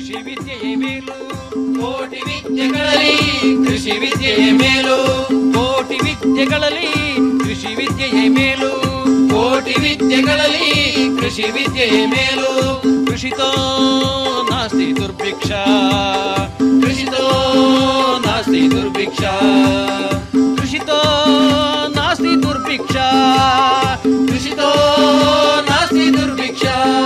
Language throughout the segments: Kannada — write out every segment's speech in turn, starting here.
ಕೃಷಿ ವಿದ್ಯೆಯೇ ಮೇಲು ಕೋಟಿ ವಿದ್ಯೆಗಳಲ್ಲಿ ಕೃಷಿ ವಿದ್ಯೆಯ ಮೇಲು ಕೋಟಿ ವಿದ್ಯೆಗಳಲ್ಲಿ ಕೃಷಿ ವಿದ್ಯೆಯೇ ಮೇಲು ಕೋಟಿ ವಿದ್ಯೆಗಳಲ್ಲಿ ಕೃಷಿ ವಿದ್ಯೆಯ ಮೇಲು ಕೃಷಿತೋ ನಾಸ್ತಿ ದುರ್ಭಿಕ್ಷ ಕೃಷಿತೋ ನಾಸ್ತಿ ದುರ್ಭಿಕ್ಷ ಕೃಷಿತೋ ನಾಸ್ತಿ ದುರ್ಭಿಕ್ಷ ಕೃಷಿತೋ ನಾಸ್ತಿ ದುರ್ಭಿಕ್ಷ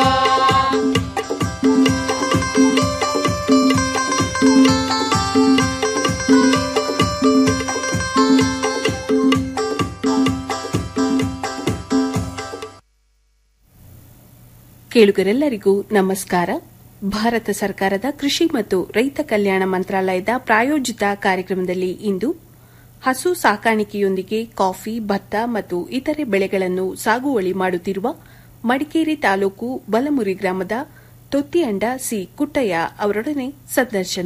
ಕೇಳುಗರೆಲ್ಲರಿಗೂ ನಮಸ್ಕಾರ ಭಾರತ ಸರ್ಕಾರದ ಕೃಷಿ ಮತ್ತು ರೈತ ಕಲ್ಯಾಣ ಮಂತ್ರಾಲಯದ ಪ್ರಾಯೋಜಿತ ಕಾರ್ಯಕ್ರಮದಲ್ಲಿ ಇಂದು ಹಸು ಸಾಕಾಣಿಕೆಯೊಂದಿಗೆ ಕಾಫಿ ಭತ್ತ ಮತ್ತು ಇತರೆ ಬೆಳೆಗಳನ್ನು ಸಾಗುವಳಿ ಮಾಡುತ್ತಿರುವ ಮಡಿಕೇರಿ ತಾಲೂಕು ಬಲಮುರಿ ಗ್ರಾಮದ ತೊತ್ತಿಯಂಡ ಸಿ ಕುಟ್ಟಯ್ಯ ಅವರೊಡನೆ ಸಂದರ್ಶನ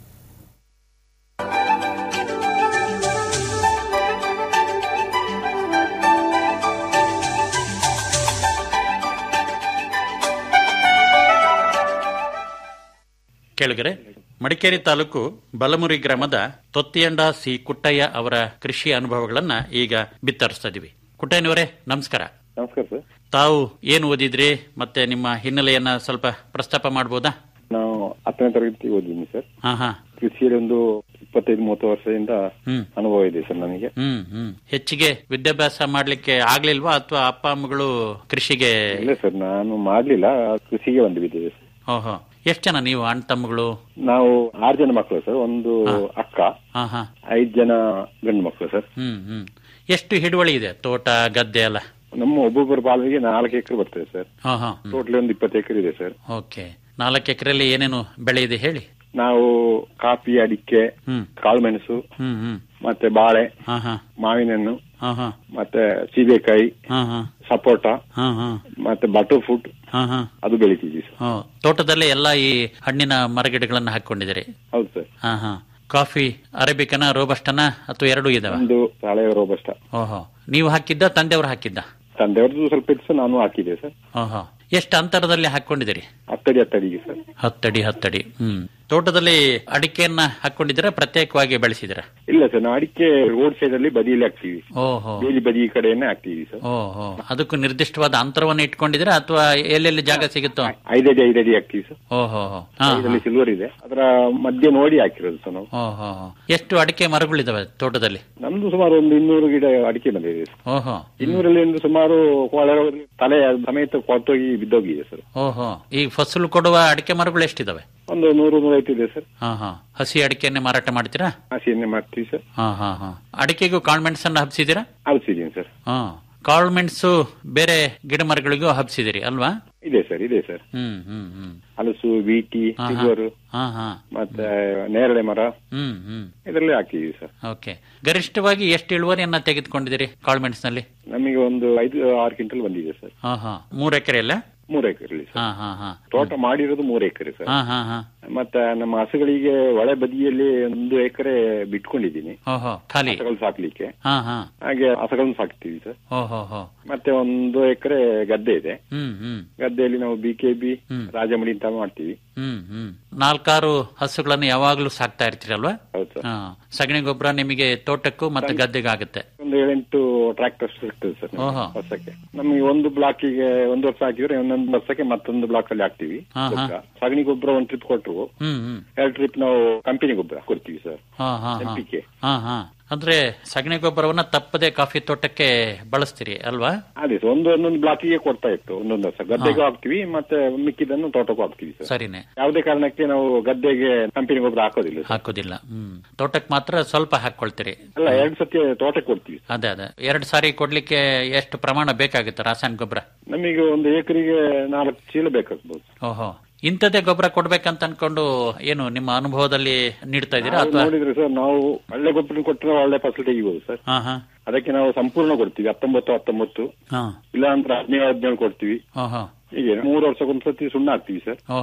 ಕೇಳುಗರೆ ಮಡಿಕೇರಿ ತಾಲೂಕು ಬಲಮುರಿ ಗ್ರಾಮದ ತೊತ್ತಿಯಂಡ ಸಿ ಕುಟ್ಟಯ್ಯ ಅವರ ಕೃಷಿ ಅನುಭವಗಳನ್ನ ಈಗ ಬಿತ್ತರಿಸ್ತಾ ಇದೀವಿ ಕುಟ್ಟಯ್ಯನವರೇ ನಮಸ್ಕಾರ ನಮಸ್ಕಾರ ಸರ್ ತಾವು ಏನು ಓದಿದ್ರಿ ಮತ್ತೆ ನಿಮ್ಮ ಹಿನ್ನೆಲೆಯನ್ನ ಸ್ವಲ್ಪ ಪ್ರಸ್ತಾಪ ಮಾಡ್ಬೋದಾ ನಾವು ಹತ್ತನೇ ತರಗತಿ ಓದಿದ್ದೀನಿ ಸರ್ ಹಾ ಹಾ ಕೃಷಿಯಲ್ಲಿ ಒಂದು ಇಪ್ಪತ್ತೈದು ಮೂವತ್ತು ವರ್ಷದಿಂದ ಹ್ಮ್ ಅನುಭವ ಇದೆ ಸರ್ ನನಗೆ ಹ್ಮ್ ಹ್ಮ್ ಹೆಚ್ಚಿಗೆ ವಿದ್ಯಾಭ್ಯಾಸ ಮಾಡ್ಲಿಕ್ಕೆ ಆಗ್ಲಿಲ್ವಾ ಅಥವಾ ಅಪ್ಪ ಅಮ್ಮಗಳು ಕೃಷಿಗೆ ಇಲ್ಲ ಸರ್ ನಾನು ಮಾಡ್ಲಿಲ್ಲ ಕೃಷಿಗೆ ಬಂದು ಬಿದ್ದಿದೆ ಸರ್ ಓಹೋ ಎಷ್ಟು ಜನ ನೀವು ಅಣ್ಣ ತಮ್ಮಗಳು ನಾವು ಆರು ಜನ ಮಕ್ಕಳು ಸರ್ ಒಂದು ಅಕ್ಕ ಹಾ ಹಾ ಐದು ಜನ ಗಂಡು ಮಕ್ಕಳು ಸರ್ ಹ್ಮ್ ಹ್ಮ್ ಎಷ್ಟು ಹಿಡುವಳಿ ಇದೆ ತೋಟ ಗದ್ದೆ ಎಲ್ಲ ನಮ್ಮ ಒಬ್ಬೊಬ್ಬರ ಪಾಲಿಗೆ ನಾಲ್ಕು ಎಕರೆ ಬರ್ತದೆ ಸರ್ ಹಾ ಹಾ ಟೋಟಲ್ ಒಂದು ಇಪ್ಪತ್ತು ಎಕರೆ ಇದೆ ಸರ್ ಓಕೆ ನಾಲ್ಕು ಎಕರೆಯಲ್ಲಿ ಏನೇನು ಬೆಳೆ ಇದೆ ಹೇಳಿ ನಾವು ಕಾಫಿ ಅಡಿಕೆ ಹ್ಮ್ ಕಾಳುಮೆಣಸು ಹ್ಮ್ ಹ್ಮ್ ಮತ್ತೆ ಬಾಳೆ ಹಾ ಹಾ ಮಾವಿನ ಹಣ್ಣು ಹಾ ಹಾ ಮತ್ತೆ ಸೀಬೆಕಾಯಿ ಹಾ ಹಾ ಸಪೋಟ ಹಾ ಹಾ ಮತ್ತೆ ಬಟರ್ ಫ್ರೂಟ್ ಹಾ ಹಾ ಅದು ಬೆಳಿತಿದ್ವಿ ಸರ್ ಹಾ ತೋಟದಲ್ಲೇ ಎಲ್ಲ ಈ ಹಣ್ಣಿನ ಮರಗಿಡಗಳನ್ನ ಹಾಕೊಂಡಿದ್ದೀರಿ ಹೌದು ಸರ್ ಹಾ ಹಾ ಕಾಫಿ ಅರೇಬಿಕನ ರೋಬಸ್ಟನ ಅಥವಾ ಎರಡೂ ಇದಾವ ಒಂದು ಹಳೆಯ ರೋಬಸ್ಟ ಓಹೋ ನೀವು ಹಾಕಿದ್ದ ತಂದೆಯವರು ಹಾಕಿದ್ದ ತಂದೆಯವ್ರದ್ದು ಸ್ವಲ್ಪ ಇತ್ತು ಸರ್ ನಾನು ಹಾಕಿದೆ ಸರ್ ಓಹೋ ಎಷ್ಟು ಅಂತರದಲ್ಲಿ ಹಾಕೊಂಡಿದ್ದೀರಿ ಹತ್ತಡಿ ಹತ್ತಡಿಗೆ ಸರ್ ಹತ್ತಡಿ ಹತ್ತಡಿ ಹ್ಮ್ ತೋಟದಲ್ಲಿ ಅಡಿಕೆಯನ್ನ ಹಾಕೊಂಡಿದ್ದೀರಾ ಪ್ರತ್ಯೇಕವಾಗಿ ಬೆಳೆಸಿದಿರಾ ಇಲ್ಲ ಸರ್ ನಾವು ಅಡಿಕೆ ರೋಡ್ ಸೈಡ್ ಅಲ್ಲಿ ಬದಿಯಲ್ಲಿ ಹಾಕ್ತೀವಿ ಓಹೋ ಬೇಲಿ ಬದಿ ಕಡೆಯನ್ನೇ ಹಾಕ್ತೀವಿ ಸರ್ ಓಹೋ ಅದಕ್ಕೂ ನಿರ್ದಿಷ್ಟವಾದ ಅಂತರವನ್ನು ಇಟ್ಕೊಂಡಿದ್ದೀರಾ ಅಥವಾ ಎಲ್ಲೆಲ್ಲಿ ಜಾಗ ಸಿಗುತ್ತೋ ಐದಡಿ ಐದಡಿ ಹಾಕ್ತೀವಿ ಸರ್ ಓಹೋ ಹಾ ಐದರಲ್ಲಿ ಸಿಲ್ವರ್ ಇದೆ ಅದರ ಮಧ್ಯೆ ನೋಡಿ ಹಾಕಿರೋದು ಸರ್ ನಾವು ಓಹೋ ಎಷ್ಟು ಅಡಿಕೆ ಮರಗಳಿದಾವೆ ತೋಟದಲ್ಲಿ ನಮ್ದು ಸುಮಾರು ಒಂದು ಇನ್ನೂರು ಗಿಡ ಅಡಿಕೆ ಬಂದಿದೆ ಸರ್ ಓಹೋ ಇನ್ನೂರಲ್ಲಿ ಒಂದು ಸುಮಾರು ಕೊಳೆ- ತಲೆ ಸಮೇತ ಕೊತ್ತೋಗಿ ಬಿದ್ದೋಗಿದೆ ಸರ್ ಓಹೋ ಈ ಫಸಲು ಕೊಡುವ ಅಡಿಕೆ ಮರಗಳು ಎಷ್ಟಿದಾವೆ ಒಂದು ನೂರು ನೂರೈವತ್ತು ಇದೆ ಸರ್ ಹಾ ಹಾ ಹಸಿ ಅಡಿಕೆಯನ್ನೇ ಮಾರಾಟ ಮಾಡ್ತೀರಾ ಹಸಿಯನ್ನೇ ಮಾಡ್ತೀವಿ ಸರ್ ಹಾ ಹಾ ಹಾ ಅಡಿಕೆಗೂ ಕಾಳ್ಮೆಣಸನ್ನ ಹಬ್ಸಿದ್ದೀರಾ ಹಲ್ಸಿದ್ದೀನಿ ಸರ್ ಹಾ ಕಾಳ್ಮೆಣಸು ಬೇರೆ ಗಿಡ ಮರಗಳಿಗೂ ಹಬ್ಸಿದಿರಿ ಅಲ್ವಾ ಇದೆ ಸರ್ ಇದೆ ಸರ್ ಹ್ಮ್ ಹ್ಮ್ ಹ್ಮ್ ಹಲಸು ಬೀಟಿ ಹಾ, ಹಾ. ಸಿಲ್ವರ್ ಹಾ ಹಾ ಮತ್ತೆ ನೇರಳೆ ಮರ ಹ್ಮ್ ಹ್ಮ್ ಇದರಲ್ಲೇ ಹಾಕಿದೀವಿ ಸರ್ ಓಕೆ ಗರಿಷ್ಠವಾಗಿ ಎಷ್ಟು ಇಳುವರಿಯನ್ನ ತೆಗೆದುಕೊಂಡಿದ್ದೀರಿ ಕಾಳ್ಮೆಣಸಿನಲ್ಲಿ ನಮಗೆ ಒಂದು ಐದು ಆರು ಕ್ವಿಂಟಲ್ ಬಂದಿದೆ ಸರ್ ಹಾ ಹಾ ಮೂರ್ ಎಕರೆ ಅಲ್ಲ ಮೂರು ಎಕರೆ ಸರ್ ಹಾ ಹಾ ಹಾ ತೋಟ ಮಾಡಿರೋದು ಮೂರು ಎಕರೆ ಸರ್ ಹಾ ಹಾ ಹಾ ಮತ್ತೆ ನಮ್ಮ ಹಸುಗಳಿಗೆ ಒಳೆ ಬದಿಯಲ್ಲಿ ಒಂದು ಎಕರೆ ಬಿಟ್ಕೊಂಡಿದ್ದೀನಿ ಓಹೋ ಖಾಲಿ ಹಸುಗಳು ಸಾಕ್ಲಿಕ್ಕೆ ಹಾ ಹಾ ಹಾಗೆ ಹಸುಗಳನ್ನು ಸಾಕ್ತೀವಿ ಸರ್ ಓಹೋ ಹೋ ಮತ್ತೆ ಒಂದು ಎಕರೆ ಗದ್ದೆ ಇದೆ ಹ್ಮ್ ಹ್ಮ್ ಗದ್ದೆಯಲ್ಲಿ ನಾವು ಬಿ ಕೆ ಬಿ ಹ್ಮ್. ರಾಜಮಡಿ ಅಂತ ಮಾಡ್ತೀವಿ ಹ್ಮ್ ಹ್ಮ್ ನಾಲ್ಕಾರು ಹಸುಗಳನ್ನು ಯಾವಾಗ್ಲೂ ಸಾಕ್ತಾ ಇರ್ತೀರಲ್ವಾ ಹೌದು ಸರ್ ಹಾ ಸಗಣಿ ಗೊಬ್ಬರ ನಿಮಗೆ ತೋಟಕ್ಕೂ ಮತ್ತೆ ಗದ್ದೆಗೂ ಆಗುತ್ತೆ ಒಂದು ಏಳೆಂಟು ಟ್ರಾಕ್ಟರ್ ಸಿಗ್ತದೆ ಸರ್ ನಮ್ಗೆ ಓಹೋ. ವರ್ಷಕ್ಕೆ ನಮಗೆ ಒಂದು ಬ್ಲಾಕಿಗೆ ಒಂದು ವರ್ಷ ಹಾಕಿದ್ರೆ ಒಂದೊಂದು ವರ್ಷಕ್ಕೆ ಮತ್ತೊಂದು ಬ್ಲಾಕ್ ಅಲ್ಲಿ ಹಾಕ್ತಿವಿ ಹಾ, ಹಾ. ಗೊಬ್ಬರ. ಸಗಣಿ ಗೊಬ್ಬರ ಒಂದು ಟ್ರಿಪ್ ಕೊಟ್ಟರು ಹ್ಮ್ ಹ್ಮ್ ಎರಡು ಟ್ರಿಪ್ ನಾವು ಕಂಪನಿ ಗೊಬ್ಬರ ಕೊಡ್ತೀವಿ ಸರ್ ಹಾ ಹಾ ಹಾ NPK. ಹಾ ಹಾ ಅಂದ್ರೆ ಸಗಣಿ ಗೊಬ್ಬರವನ್ನ ತಪ್ಪದೆ ಕಾಫಿ ತೋಟಕ್ಕೆ ಬಳಸ್ತೀರಿ ಅಲ್ವಾ ಅದೇ ಸರ್ ಒಂದು ಒಂದೊಂದು ಬ್ಲಾಕಿಗೆ ಕೊಡ್ತಾ ಇತ್ತು ಒಂದೊಂದು ವರ್ಷ ಗದ್ದೆಗೂ ಹಾಕ್ತಿವಿ ಮತ್ತೆ ಮಿಕ್ಕಿದನ್ನು ತೋಟಕ್ಕೂ ಹಾಕ್ತಿವಿ ಸರ್ ಸರಿನೇ ಯಾವುದೇ ಕಾರಣಕ್ಕೆ ನಾವು ಗದ್ದೆಗೆ ಕಂಪನಿ ಗೊಬ್ಬರ ಹಾಕೋದಿಲ್ಲ ಸರ್ ಹಾಕೋದಿಲ್ಲ ಹ್ಮ್ ತೋಟಕ್ಕೆ ಮಾತ್ರ ಸ್ವಲ್ಪ ಹಾಕೊಳ್ತೀರಿ ಅಲ್ಲ ಎರಡು ಸತಿ ತೋಟಕ್ಕೆ ಕೊಡ್ತೀವಿ ಅದೇ ಅದೇ ಎರಡ್ ಸಾರಿ ಕೊಡ್ಲಿಕ್ಕೆ ಎಷ್ಟು ಪ್ರಮಾಣ ಬೇಕಾಗುತ್ತೆ ರಾಸಾಯನಿಕ ಗೊಬ್ಬರ ನಮಗೆ ಒಂದು ಏಕರಿಗೆ ನಾಲ್ಕು ಚೀಲ ಬೇಕಾಗ್ಬೋದು ಓಹೋ ಇಂಥದ್ದೇ ಗೊಬ್ಬರ ಕೊಡ್ಬೇಕಂತ ಅನ್ಕೊಂಡು ಏನು ನಿಮ್ಮ ಅನುಭವದಲ್ಲಿ ನೀಡ್ತಾ ಇದ್ದೀರಾ ನಾವು ಅಥವಾ ನೋಡಿದ್ರೆ ಸರ್ ನಾವು ಒಳ್ಳೆ ಗೊಬ್ಬರ ಕೊಟ್ಟರೆ ಒಳ್ಳೆ ಫಸಲು ತೆಗಿಬಹುದು ಸರ್ ಹಾ ಹಾ ಅದಕ್ಕೆ ನಾವು ಸಂಪೂರ್ಣ ಕೊಡ್ತೀವಿ ಹತ್ತೊಂಬತ್ತು ಹತ್ತೊಂಬತ್ತು ಹಾ ಇಲ್ಲ ಅಂದ್ರೆ ಹದಿನೇಳು ಹದಿನೇಳು ಕೊಡ್ತೀವಿ ಓಹೋ ಹೀಗೆ ಮೂರು ವರ್ಷಕ್ಕೊಂದ್ಸತಿ ಸುಣ್ಣ ಹಾಕ್ತಿವಿ ಸರ್ ಓಹೋ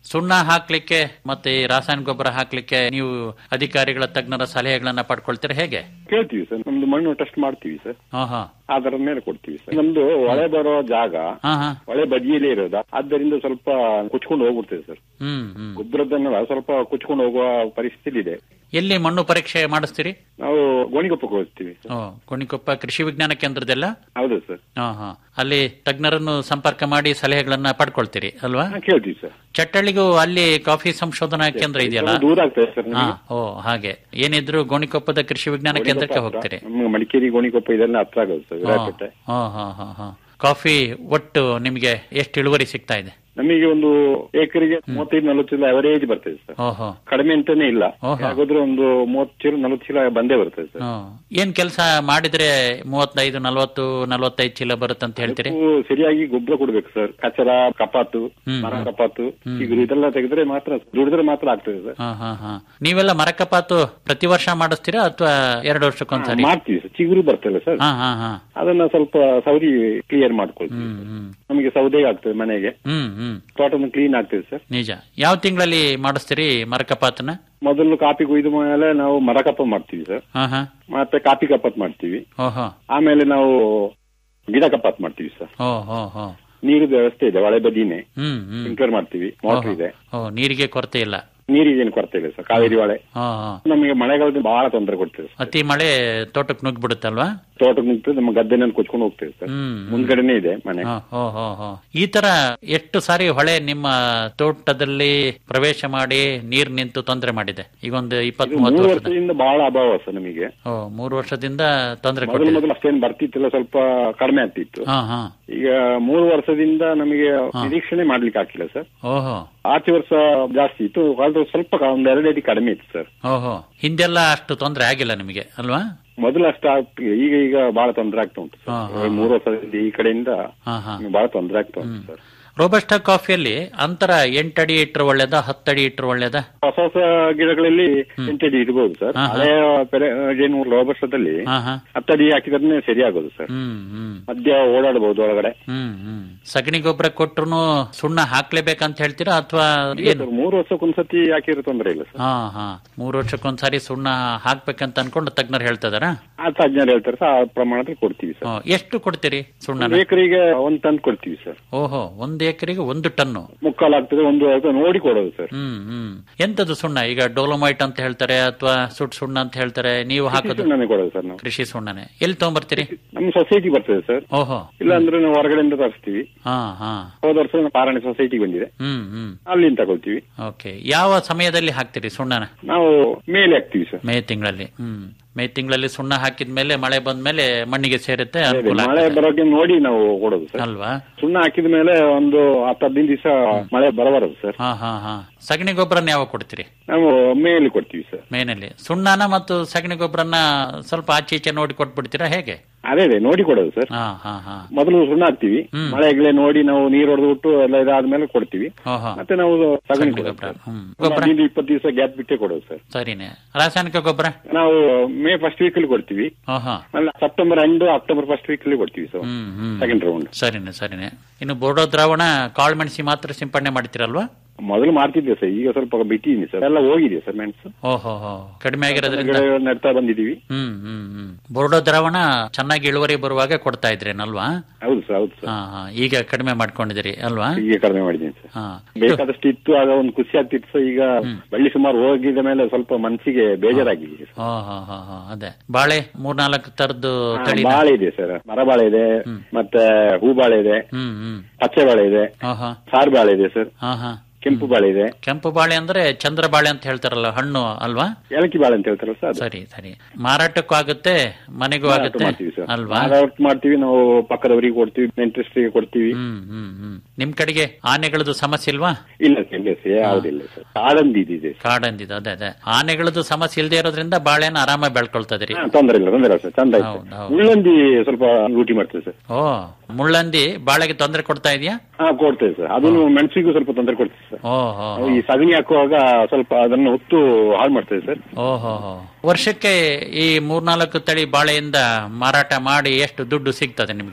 ಸುಣ್ಣ ಹಾಕ್ಲಿಕ್ಕೆ ಮತ್ತೆ ಈ ರಾಸಾಯನಿಕ ಗೊಬ್ಬರ ಹಾಕ್ಲಿಕ್ಕೆ ನೀವು ಅಧಿಕಾರಿಗಳ ತಜ್ಞರ ಸಲಹೆಗಳನ್ನ ಪಡ್ಕೊಳ್ತೀರಾ ಹೇಗೆ ಕೇಳ್ತೀವಿ ಸರ್ ನಮ್ದು ಮಣ್ಣು ಟೆಸ್ಟ್ ಮಾಡ್ತೀವಿ ಸರ್ ಹಾ ಹಾ ಅದರ ಮೇಲೆ ಕೊಡ್ತೀವಿ ಸರ್ ನಮ್ದು ಹೊಳೆ ಬರೋ ಜಾಗ ಹಾ ಹಾ ಹೊಳೆ ಬದಿಯಲ್ಲೇ ಇರೋದ ಆದ್ದರಿಂದ ಸ್ವಲ್ಪ ಕುಚ್ಕೊಂಡು ಹೋಗ್ಬಿಡ್ತೇವೆ ಸರ್ ಹ್ಮ್ ಹ್ಮ್ ಗೊಬ್ಬರದನ್ನೆಲ್ಲ ಸ್ವಲ್ಪ ಕುಚ್ಕೊಂಡು ಹೋಗುವ ಪರಿಸ್ಥಿತಿ ಇದೆ ಎಲ್ಲಿ ಮಣ್ಣು ಪರೀಕ್ಷೆ ಮಾಡಿಸ್ತೀರಿ ನಾವು ಗೋಣಿಗೊಪ್ಪಕ್ಕೆ ಹೋಗ್ತೀವಿ ಓ ಕೊಣಿಕೊಪ್ಪ ಕೃಷಿ ವಿಜ್ಞಾನ ಕೇಂದ್ರದೆಲ್ಲ ಹೌದು ಸರ್ ಹಾ ಹಾ ಅಲ್ಲಿ ತಜ್ಞರನ್ನು ಸಂಪರ್ಕ ಮಾಡಿ ಸಲಹೆಗಳನ್ನ ಪಡ್ಕೊಳ್ತೀರಿ ಅಲ್ವಾ ಹಾ, ಕೇಳ್ತೀವಿ ಸರ್ ಚಟ್ಟಳ್ಳಿಗೂ ಅಲ್ಲಿ ಕಾಫಿ ಸಂಶೋಧನಾ ಕೇಂದ್ರ ಇದೆಯಲ್ಲ ಸ್ವಲ್ಪ ದೂರ ಆಗ್ತದೆ ಸರ್ ಹಾ ನಮಗೆ. ಓ ಹಾಗೆ ಏನಿದ್ರು ಗೋಣಿಕೊಪ್ಪದ ಕೃಷಿ ವಿಜ್ಞಾನ ಕೇಂದ್ರಕ್ಕೆ ಗೋಣಿಕೊಪ್ಪ ಹೋಗ್ತೀರಿ ಹತ್ರ. ನಮ್ಗೆ ಮಡಿಕೇರಿ ಗೋಣಿಕೊಪ್ಪ ಇದೆಲ್ಲ ಹತ್ರ ಆಗೋದು ಸರ್ ವಿರಾಜಪೇಟೆ ಹಾ ಹಾ ಹಾ ಹಾ ಕಾಫಿ ಒಟ್ಟು ನಿಮಗೆ ಎಷ್ಟು ಇಳುವರಿ ಸಿಗ್ತಾ ಇದೆ ನಮಗೆ ಒಂದು ಏಕರಿಗೆ ಮೂವತ್ತೈದು ನಲವತ್ತು ಚೀಲ ಅವರೇಜ್ ಬರ್ತದೆ ಸರ್ ಓಹೋ ಕಡಿಮೆ ಅಂತಾನೆ ಇಲ್ಲ ಓಹೋ. ಯಾಕಾದ್ರೆ ಒಂದು ಮೂವತ್ತು ಚೀಲ ನಲವತ್ತು ಚೀಲ ಬಂದೇ ಬರ್ತದೆ ಸರ್ ಹ್ಮ್. ಏನ್ ಕೆಲಸ ಮಾಡಿದ್ರೆ ಮೂವತ್ತೈದು ನಲವತ್ತು ನಲವತ್ತೈದು ಚೀಲ ಬರುತ್ತಂತ ಹೇಳ್ತೀರಿ ಅದಕ್ಕೂ ಸರಿಯಾಗಿ ಗೊಬ್ಬರ ಕೊಡ್ಬೇಕು ಸರ್ ಕಚರ ಕಪಾತು ಹ್ಮ್. ಮರ ಕಪಾತು ಚಿಗುರು ಇದೆಲ್ಲ ತೆಗೆದ್ರೆ ಮಾತ್ರ ದುಡಿದ್ರೆ ಮಾತ್ರ ಆಗ್ತದೆ ಸರ್ ಹಾ ಹಾ ಹಾ ನೀವೆಲ್ಲ ಮರಕಪಾತು ಪ್ರತಿ ವರ್ಷ ಮಾಡಿಸ್ತೀರಾ ಅಥವಾ ಎರಡು ವರ್ಷಕ್ಕೊಂದ್ಸರಿ ಮಾಡ್ತೀವಿ ಸರ್ ಚಿಗುರು ಬರ್ತಲ್ಲ ಸರ್ ಹಾ ಹಾ ಹಾ ಅದನ್ನ ಸ್ವಲ್ಪ ಸೌದಿ ಕ್ಲಿಯರ್ ಮಾಡ್ಕೊಳ್ತೀವಿ ಹ್ಮ್ ಹ್ಮ್ ನಮಗೆ ಸೌದೆ ಆಗ್ತದೆ ಮನೆಗೆ ಹ್ಮ್ ಹ್ಮ್ ತೋಟನ ಕ್ಲೀನ್ ಆಗ್ತದೆ ಸರ್ ನಿಜ ಯಾವ ತಿಂಗಳಲ್ಲಿ ಮಾಡಿಸ್ತೀರಿ ಮರಕಪಾತನ ಮೊದಲು ಕಾಪಿ ಕೊಯ್ದ ಮೇಲೆ ನಾವು ಮರ ಕಪ್ಪ ಮಾಡ್ತೀವಿ ಸರ್ ಹಾ ಹಾ ಮತ್ತೆ ಕಾಪಿ ಕಪಾತ್ ಮಾಡ್ತೀವಿ ಓಹೋ ಆಮೇಲೆ ನಾವು ಗಿಡ ಕಪಾತ್ ಮಾಡ್ತೀವಿ ಸರ್ ಹೋ ಹೋ ಹೋ ನೀರಿನ ವ್ಯವಸ್ಥೆ ಇದೆ ಒಳೆ ಬದಿನೇ ಹ್ಮ್ ಹ್ಮ್ ಸ್ಪ್ರಿಂಕ್ಲರ್ ಮಾಡ್ತೀವಿ ಮೋಟರ್ ಇದೆ ಓ ನೀರಿಗೆ ಕೊರತೆ ಇಲ್ಲ ನೀರಿಗೇನು ಕೊರತೆ ಇಲ್ಲ ಸರ್ ಕಾವೇರಿ ಹೊಳೆ ಹಾ ಹಾ ನಮಗೆ ಮಳೆಗಾಲದ ಬಹಳ ತೊಂದರೆ ಕೊಡ್ತೇವೆ ಸರ್ ಅತಿ ಮಳೆ ತೋಟಕ್ಕೆ ನುಗ್ಗಿಬಿಡುತ್ತಲ್ವಾ ತೋಟಕ್ಕೆ ನಿಂತು ನಮ್ಮ ಗದ್ದೆನಲ್ಲಿ ಕೊಚ್ಕೊಂಡು ಹೋಗ್ತೇವೆ ಸರ್ ಹ್ಮ್ ಮುಂದ್ಗಡೆನೆ ಇದೆ ಮನೆ ಹಾ, ಹೋ, ಹೋ, ಹೋ. ಈ ತರ ಎಷ್ಟು ಸಾರಿ ಹೊಳೆ ನಿಮ್ಮ ತೋಟದಲ್ಲಿ ಪ್ರವೇಶ ಮಾಡಿ ನೀರ್ ನಿಂತು ತೊಂದರೆ ಮಾಡಿದೆ ಈಗ ಒಂದು ಇಪ್ಪತ್ ಇದು ಮೂವತ್ತು ಮೂರು ವರ್ಷದ ವರ್ಷದಿಂದ ಬಹಳ ಅಭಾವ ಸರ್ ನಮಗೆ ಓ ಮೂರು ವರ್ಷದಿಂದ ತೊಂದರೆ ಮೊದಲು ಕೊಟ್ಟಿದೆ ಮೊದಲು ಅಷ್ಟೇನು ಬರ್ತಿತ್ತಿಲ್ಲ ಸ್ವಲ್ಪ ಕಡಿಮೆ ಆಗ್ತಿತ್ತು ಹಾ ಹಾ ಈಗ ಮೂರು ವರ್ಷದಿಂದ ನಮಗೆ ನಿರೀಕ್ಷಣೆ ಮಾಡ್ಲಿಕ್ಕೆ ಆಗ್ತಿಲ್ಲ ಸರ್ ಓಹೋ ಆಚೆ ವರ್ಷ ಜಾಸ್ತಿ ಇತ್ತು ಕಳೆದ ಸ್ವಲ್ಪ ಕ- ಒಂದ್ ಎರಡು ಅಡಿ ಕಡಿಮೆ ಇತ್ತು ಸರ್ ಓಹೋ ಹಿಂದೆಲ್ಲ ಅಷ್ಟು ತೊಂದರೆ ಆಗಿಲ್ಲ ನಿಮಗೆ ಅಲ್ವಾ ಮೊದಲು ಅಷ್ಟ ಆಗ್ತಿ- ಈಗ ಈಗ ಬಹಳ ತೊಂದರೆ ಆಗ್ತಾ ಉಂಟು ಹಾ, ಸರ್ ಮೂರು ವರ್ಷದಿಂದ ಈ ಕಡೆಯಿಂದ ಹಾ ಹಾ ನಮ್ಗೆ ಬಹಳ ತೊಂದರೆ ಆಗ್ತಾ ಉಂಟು ಸರ್ ರೋಬಸ್ಟಾ ಕಾಫಿಯಲ್ಲಿ ಅಂತರ ಎಂಟಡಿ ಇಟ್ಟರೆ ಒಳ್ಳೇದ ಹತ್ತಡಿ ಇಟ್ಟರೆ ಒಳ್ಳೇದ ಹೊಸ ಹೊಸ ಗಿಡಗಳಲ್ಲಿ ಎಂಟಡಿ ಇಡಬಹುದು ಸರ್ ಹಾ, ಹಾ. ಹಳೆಯ ಪೆರೆ ಏನು ರೋಬಸ್ಟದಲ್ಲಿ ಹಾ ಹಾ ಹತ್ತಡಿ ಹಾಕಿದ್ರೆ ಸರಿಯಾಗೋದು ಸರ್ ಹ್ಮ್ ಹ್ಮ್ ಮಧ್ಯ ಓಡಾಡಬಹುದು ಒಳಗಡೆ ಹ್ಮ್ ಹ್ಮ್ ಸಗಣಿ ಗೊಬ್ಬರ ಕೊಟ್ರು ಸುಣ್ಣ ಹಾಕ್ಲೇಬೇಕಂತ ಹೇಳ್ತೀರಾ ಅಥವಾ ಇಲ್ಲ ಏನು ಸರ್ ಮೂರು ವರ್ಷಕ್ಕೊಂದ್ಸತಿ ಹಾಕಿರೋ ತೊಂದರೆ ಇಲ್ಲ ಸರ್ ಹಾ ಹಾ ಮೂರು ವರ್ಷಕ್ಕೊಂದ್ಸಾರಿ ಸುಣ್ಣ ಹಾಕ್ಬೇಕಂತ ಅನ್ಕೊಂಡು ತಜ್ಞರು ಹೇಳ್ತದಾರ ಆ ತಜ್ಞರು ಹೇಳ್ತಾರೆ ಸರ್ ಆ ಪ್ರಮಾಣದಲ್ಲಿ ಕೊಡ್ತೀವಿ ಸರ್ ಎಷ್ಟು ಕೊಡ್ತೀರಿ ಸುಣ್ಣನ ಒಂದು ಎಕರೆಗೆ ಒಂದ್ ಟನ್ ಕೊಡ್ತೀವಿ ಸರ್ ಓಹೋ ಒಂದು ಎಕರೆಗೆ ಒಂದು ಟನ್ನು ಮುಕ್ಕಾಲು ಆಗ್ತದೆ ಒಂದು ಆಗ್ತದೆ ನೋಡಿ ಕೊಡೋದು ಸರ್ ಹ್ಮ್ ಹ್ಮ್ ಎಂತದು ಸುಣ್ಣ ಈಗ ಡೋಲೋಮೈಟ್ ಅಂತ ಹೇಳ್ತಾರೆ ಅಥವಾ ಸುಡ್ ಸುಣ್ಣ ಅಂತ ಹೇಳ್ತಾರೆ ನೀವು ಹಾಕೋದು ನನಗೆ ಕೊಡೋದು ಸರ್ ನಾವು ಕೃಷಿ ಸುಣ್ಣನೆ ಎಲ್ಲಿ ತಗೊಂಬರ್ತೀರಿ ನಮ್ಮ ಸೊಸೈಟಿ ಬರ್ತದೆ ಸರ್ ಓಹೋ ಇಲ್ಲ ಅಂದ್ರೆ ನಾವು ಹೊರಗಡೆಯಿಂದ ತರಿಸ್ತೀವಿ ಹಾ ಹಾ ಹೋದ ವರ್ಷ ಪಾರಾಣಿ ಸೊಸೈಟಿ ಬಂದಿದೆ ಹ್ಮ್ ಹ್ಮ್ ಅಲ್ಲಿಂದ ತಗೊಳ್ತೀವಿ ಓಕೆ ಯಾವ ಸಮಯದಲ್ಲಿ ಹಾಕ್ತೀರಿ ಸುಣ್ಣನ ನಾವು ಮೇಲೆ ಹಾಕ್ತೀವಿ ಸರ್ ಮೇ ತಿಂಗಳಲ್ಲಿ ಹ್ಮ್ ಮೇ ತಿಂಗಳಲ್ಲಿ ಸುಣ್ಣ ಹಾಕಿದ್ಮೇಲೆ ಮಳೆ ಬಂದ್ಮೇಲೆ ಮಣ್ಣಿಗೆ ಸೇರುತ್ತೆ ಅದೇ, ಅನುಕೂಲ ಮಳೆ ಆಗ್ತದೆ. ಬರೋಕೆ ನೋಡಿ ನಾವು ಕೊಡೋದು ಸರ್ ಅಲ್ವಾ ಸುಣ್ಣ ಹಾಕಿದ ಮೇಲೆ ಒಂದು ಹತ್ತು ಹದಿನೈದು ದಿವಸ ಮಳೆ ಬರಬಾರದು ಸರ್ ಹಾ ಹಾ ಹಾ ಸಗಣಿ ಗೊಬ್ಬರನ ಯಾವಾಗ ಕೊಡ್ತೀರಿ ನಾವು ಮೇಲೆ ಕೊಡ್ತೀವಿ ಸರ್ ಮೇನಲ್ಲಿ ಸುಣ್ಣನ ಮತ್ತು ಸಗಣಿ ಗೊಬ್ಬರನ ಸ್ವಲ್ಪ ಆಚೆ ಈಚೆ ನೋಡಿ ಕೊಟ್ಬಿಡ್ತೀರಾ ಹೇಗೆ ಅದೇ ಅದೇ ನೋಡಿ ಕೊಡೋದು ಸರ್ ಹಾ ಹಾ ಹಾ ಮೊದಲು ಸುಣ್ಣ ಹಾಕ್ತಿವಿ ಹ್ಮ್. ಮಳೆಗಳೇ ನೋಡಿ ನಾವು ನೀರು ಹೊಡೆದು ಬಿಟ್ಟು ಎಲ್ಲ ಇದಾದ್ಮೇಲೆ ಕೊಡ್ತೀವಿ ಓಹೋ ಮತ್ತೆ ನಾವು ಸಗಣಿ ಸಗಣಿ ಕೊಡೋದು ಗೊಬ್ಬರ ಸರ್. ಹ್ಮ್ ಒಂದು ಗೊಬ್ಬರ ಹದಿನೈದು ಇಪ್ಪತ್ತು ದಿವಸ ಗ್ಯಾಪ್ ಬಿಟ್ಟೆ ಕೊಡೋದು ಸರ್ ಸರಿನೇ ರಾಸಾಯನಿಕ ಗೊಬ್ಬರ ನಾವು ಮೇ ಫಸ್ಟ್ ವೀಕ್ ಅಲ್ಲಿ ಕೊಡ್ತೀವಿ ಓಹೋ ಆಮೇಲೆ September end October first week ಅಲ್ಲಿ ಕೊಡ್ತೀವಿ ಸರ್ ಹ್ಮ್ ಹ್ಮ್ ಸೆಕೆಂಡ್ ರೌಂಡ್ ಸರಿನೇ ಸರಿನೇ ಇನ್ನು ಬೋರ್ಡೋ ದ್ರಾವಣ ಕಾಳು ಮೆಣಸಿ ಮಾತ್ರ ಸಿಂಪಡಣೆ ಮಾಡ್ತೀರಲ್ವಾ ಮೊದಲು ಮಾಡ್ತಿದ್ದೆ ಸರ್ ಈಗ ಸ್ವಲ್ಪ ಬಿಟ್ಟಿದ್ದೀನಿ ಸರ್ ಎಲ್ಲ ಹೋಗಿದೆ ಸರ್ ಮೆಣಸು ಓಹೋ ಹೋ ಕಡಿಮೆ ಆಗಿರೋದ್ರಿಂದ ಗಿಡ ನೆಡ್ತಾ ಬಂದಿದೀವಿ ಹ್ಮ್ ಹ್ಮ್ ಹ್ಮ್ ಬೋರ್ಡೋ ದ್ರಾವಣ ಚೆನ್ನಾಗಿ ಇಳುವರಿ ಬರುವಾಗ ಕೊಡ್ತಾ ಇದ್ರೇನಲ್ವಾ ಹೌದು ಸರ್ ಹೌದು ಸರ್ ಹಾ ಹಾ ಈಗ ಕಡಿಮೆ ಮಾಡ್ಕೊಂಡಿದ್ದೀರಿ ಅಲ್ವಾ ಈಗ ಕಡಿಮೆ ಮಾಡಿದ್ದೀನಿ ಸರ್ ಹಾ ಬೇಕಾದಷ್ಟು ಇತ್ತು ಆಗ ಒಂದು ಖುಷಿ ಆಗ್ತಿತ್ತು ಸರ್ ಈಗ ಬಳ್ಳಿ ಸುಮಾರು ಹೋಗಿದ ಮೇಲೆ ಸ್ವಲ್ಪ ಮನಸ್ಸಿಗೆ ಬೇಜಾರಾಗಿದೆ ಸರ್ ಹಾ ಹಾ ಹಾ ಹಾ ಅದೇ ಬಾಳೆ ಮೂರ್ನಾಲ್ಕು ತರದ್ದು ಹಾ, ತಳಿ ಬಾಳೆ ಇದೆ ಸರ್ ಮರ ಬಾಳೆ ಇದೆ ಮತ್ತೆ ಹೂ ಬಾಳೆ ಇದೆ ಹ್ಮ್ ಹ್ಮ್ ಪಚ್ಚೆ ಬಾಳೆ ಇದೆ ಹಾ ಹಾ ಸಾರು ಬಾಳೆ ಇದೆ ಸರ್ ಹಾ ಹಾ ಕೆಂಪು ಬಾಳೆ ಇದೆ ಕೆಂಪು ಬಾಳೆ ಅಂದ್ರೆ ಚಂದ್ರ ಬಾಳೆ ಅಂತ ಹೇಳ್ತಾರಲ್ಲ ಹಣ್ಣು ಅಲ್ವಾ ಏಲಕ್ಕಿ ಬಾಳೆ ಅಂತ ಹೇಳ್ತಾರಲ್ಲ ಸರ್ ಅದು. ಸರಿ ಸರಿ ಮಾರಾಟಕ್ಕೂ ಆಗುತ್ತೆ ಮನೆಗೂ ಮಾರಾಟ ಆಗುತ್ತೆ ಮಾಡ್ತೀವಿ ಸರ್ ಅಲ್ವಾ ಮಾರಾಟ ಮಾಡ್ತೀವಿ ನಾವು ಪಕ್ಕದವರಿಗೆ ಕೊಡ್ತೀವಿ ನೆಂಟ್ರಿಸ್ಟ್ರಿಗೆ ಕೊಡ್ತೀವಿ ಹ್ಮ್ ಹ್ಮ್ ಹ್ಮ್ ನಿಮ್ ಕಡೆಗೆ ಆನೆಗಳದ್ದು ಸಮಸ್ಯೆ ಇಲ್ವಾ ಇಲ್ಲ ಸರ್ ಇಲ್ಲ ಸರ್ ಯಾವುದಿಲ್ಲ ಸರ್ ಕಾಡಂದಿ ಇದೆ ಸರ್ ಕಾಡಂದಿದ್ದು ಅದೇ ಅದೇ ಆನೆಗಳದ್ದು ಸಮಸ್ಯೆ ಇಲ್ಲದೆ ಇರೋದ್ರಿಂದ ಬಾಳೆನ ಆರಾಮಾಗಿ ಬೆಳ್ಕೊಳ್ತದ್ರಿ ಹಾ, ತೊಂದ್ರೆ ಇಲ್ಲ ತೊಂದ್ರೆ ಇಲ್ಲ ಸರ್ ಚಂದ ಹೌದು, ಆಯ್ತು ಹೌದು. ಮುಳ್ಳಂದಿ ಸ್ವಲ್ಪ ಲೂಟಿ ಮಾಡ್ತೇವೆ ಸರ್ ಓ ಮುಳ್ಳಂದಿ ಬಾಳೆಗೆ ತೊಂದರೆ ಕೊಡ್ತಾ ಇದೆಯಾ ಹಾ ಕೊಡ್ತೇವೆ ಸರ್ ಅದನ್ನು ಮೆಣಸಿಗೂ ಸ್ವಲ್ಪ ತೊಂದರೆ ಕೊಡ್ತೇವೆ ಸರ್ ಓ ಹೋ ನಾವು ಈ ಸಗಣಿ ಹಾಕುವಾಗ ಸ್ವಲ್ಪ ಅದನ್ನು ಹೊತ್ತು ಹಾಳು ಮಾಡ್ತೇವೆ ಸರ್ ಓಹೋ ವರ್ಷಕ್ಕೆ ಈ ಮೂರ್ನಾಲ್ಕು ತಳಿ ಬಾಳೆಯಿಂದ ಮಾರಾಟ ಮಾಡಿ ಎಷ್ಟು ದುಡ್ಡು ಸಿಗ್ತದೆ ನಿಮ್ಗೆ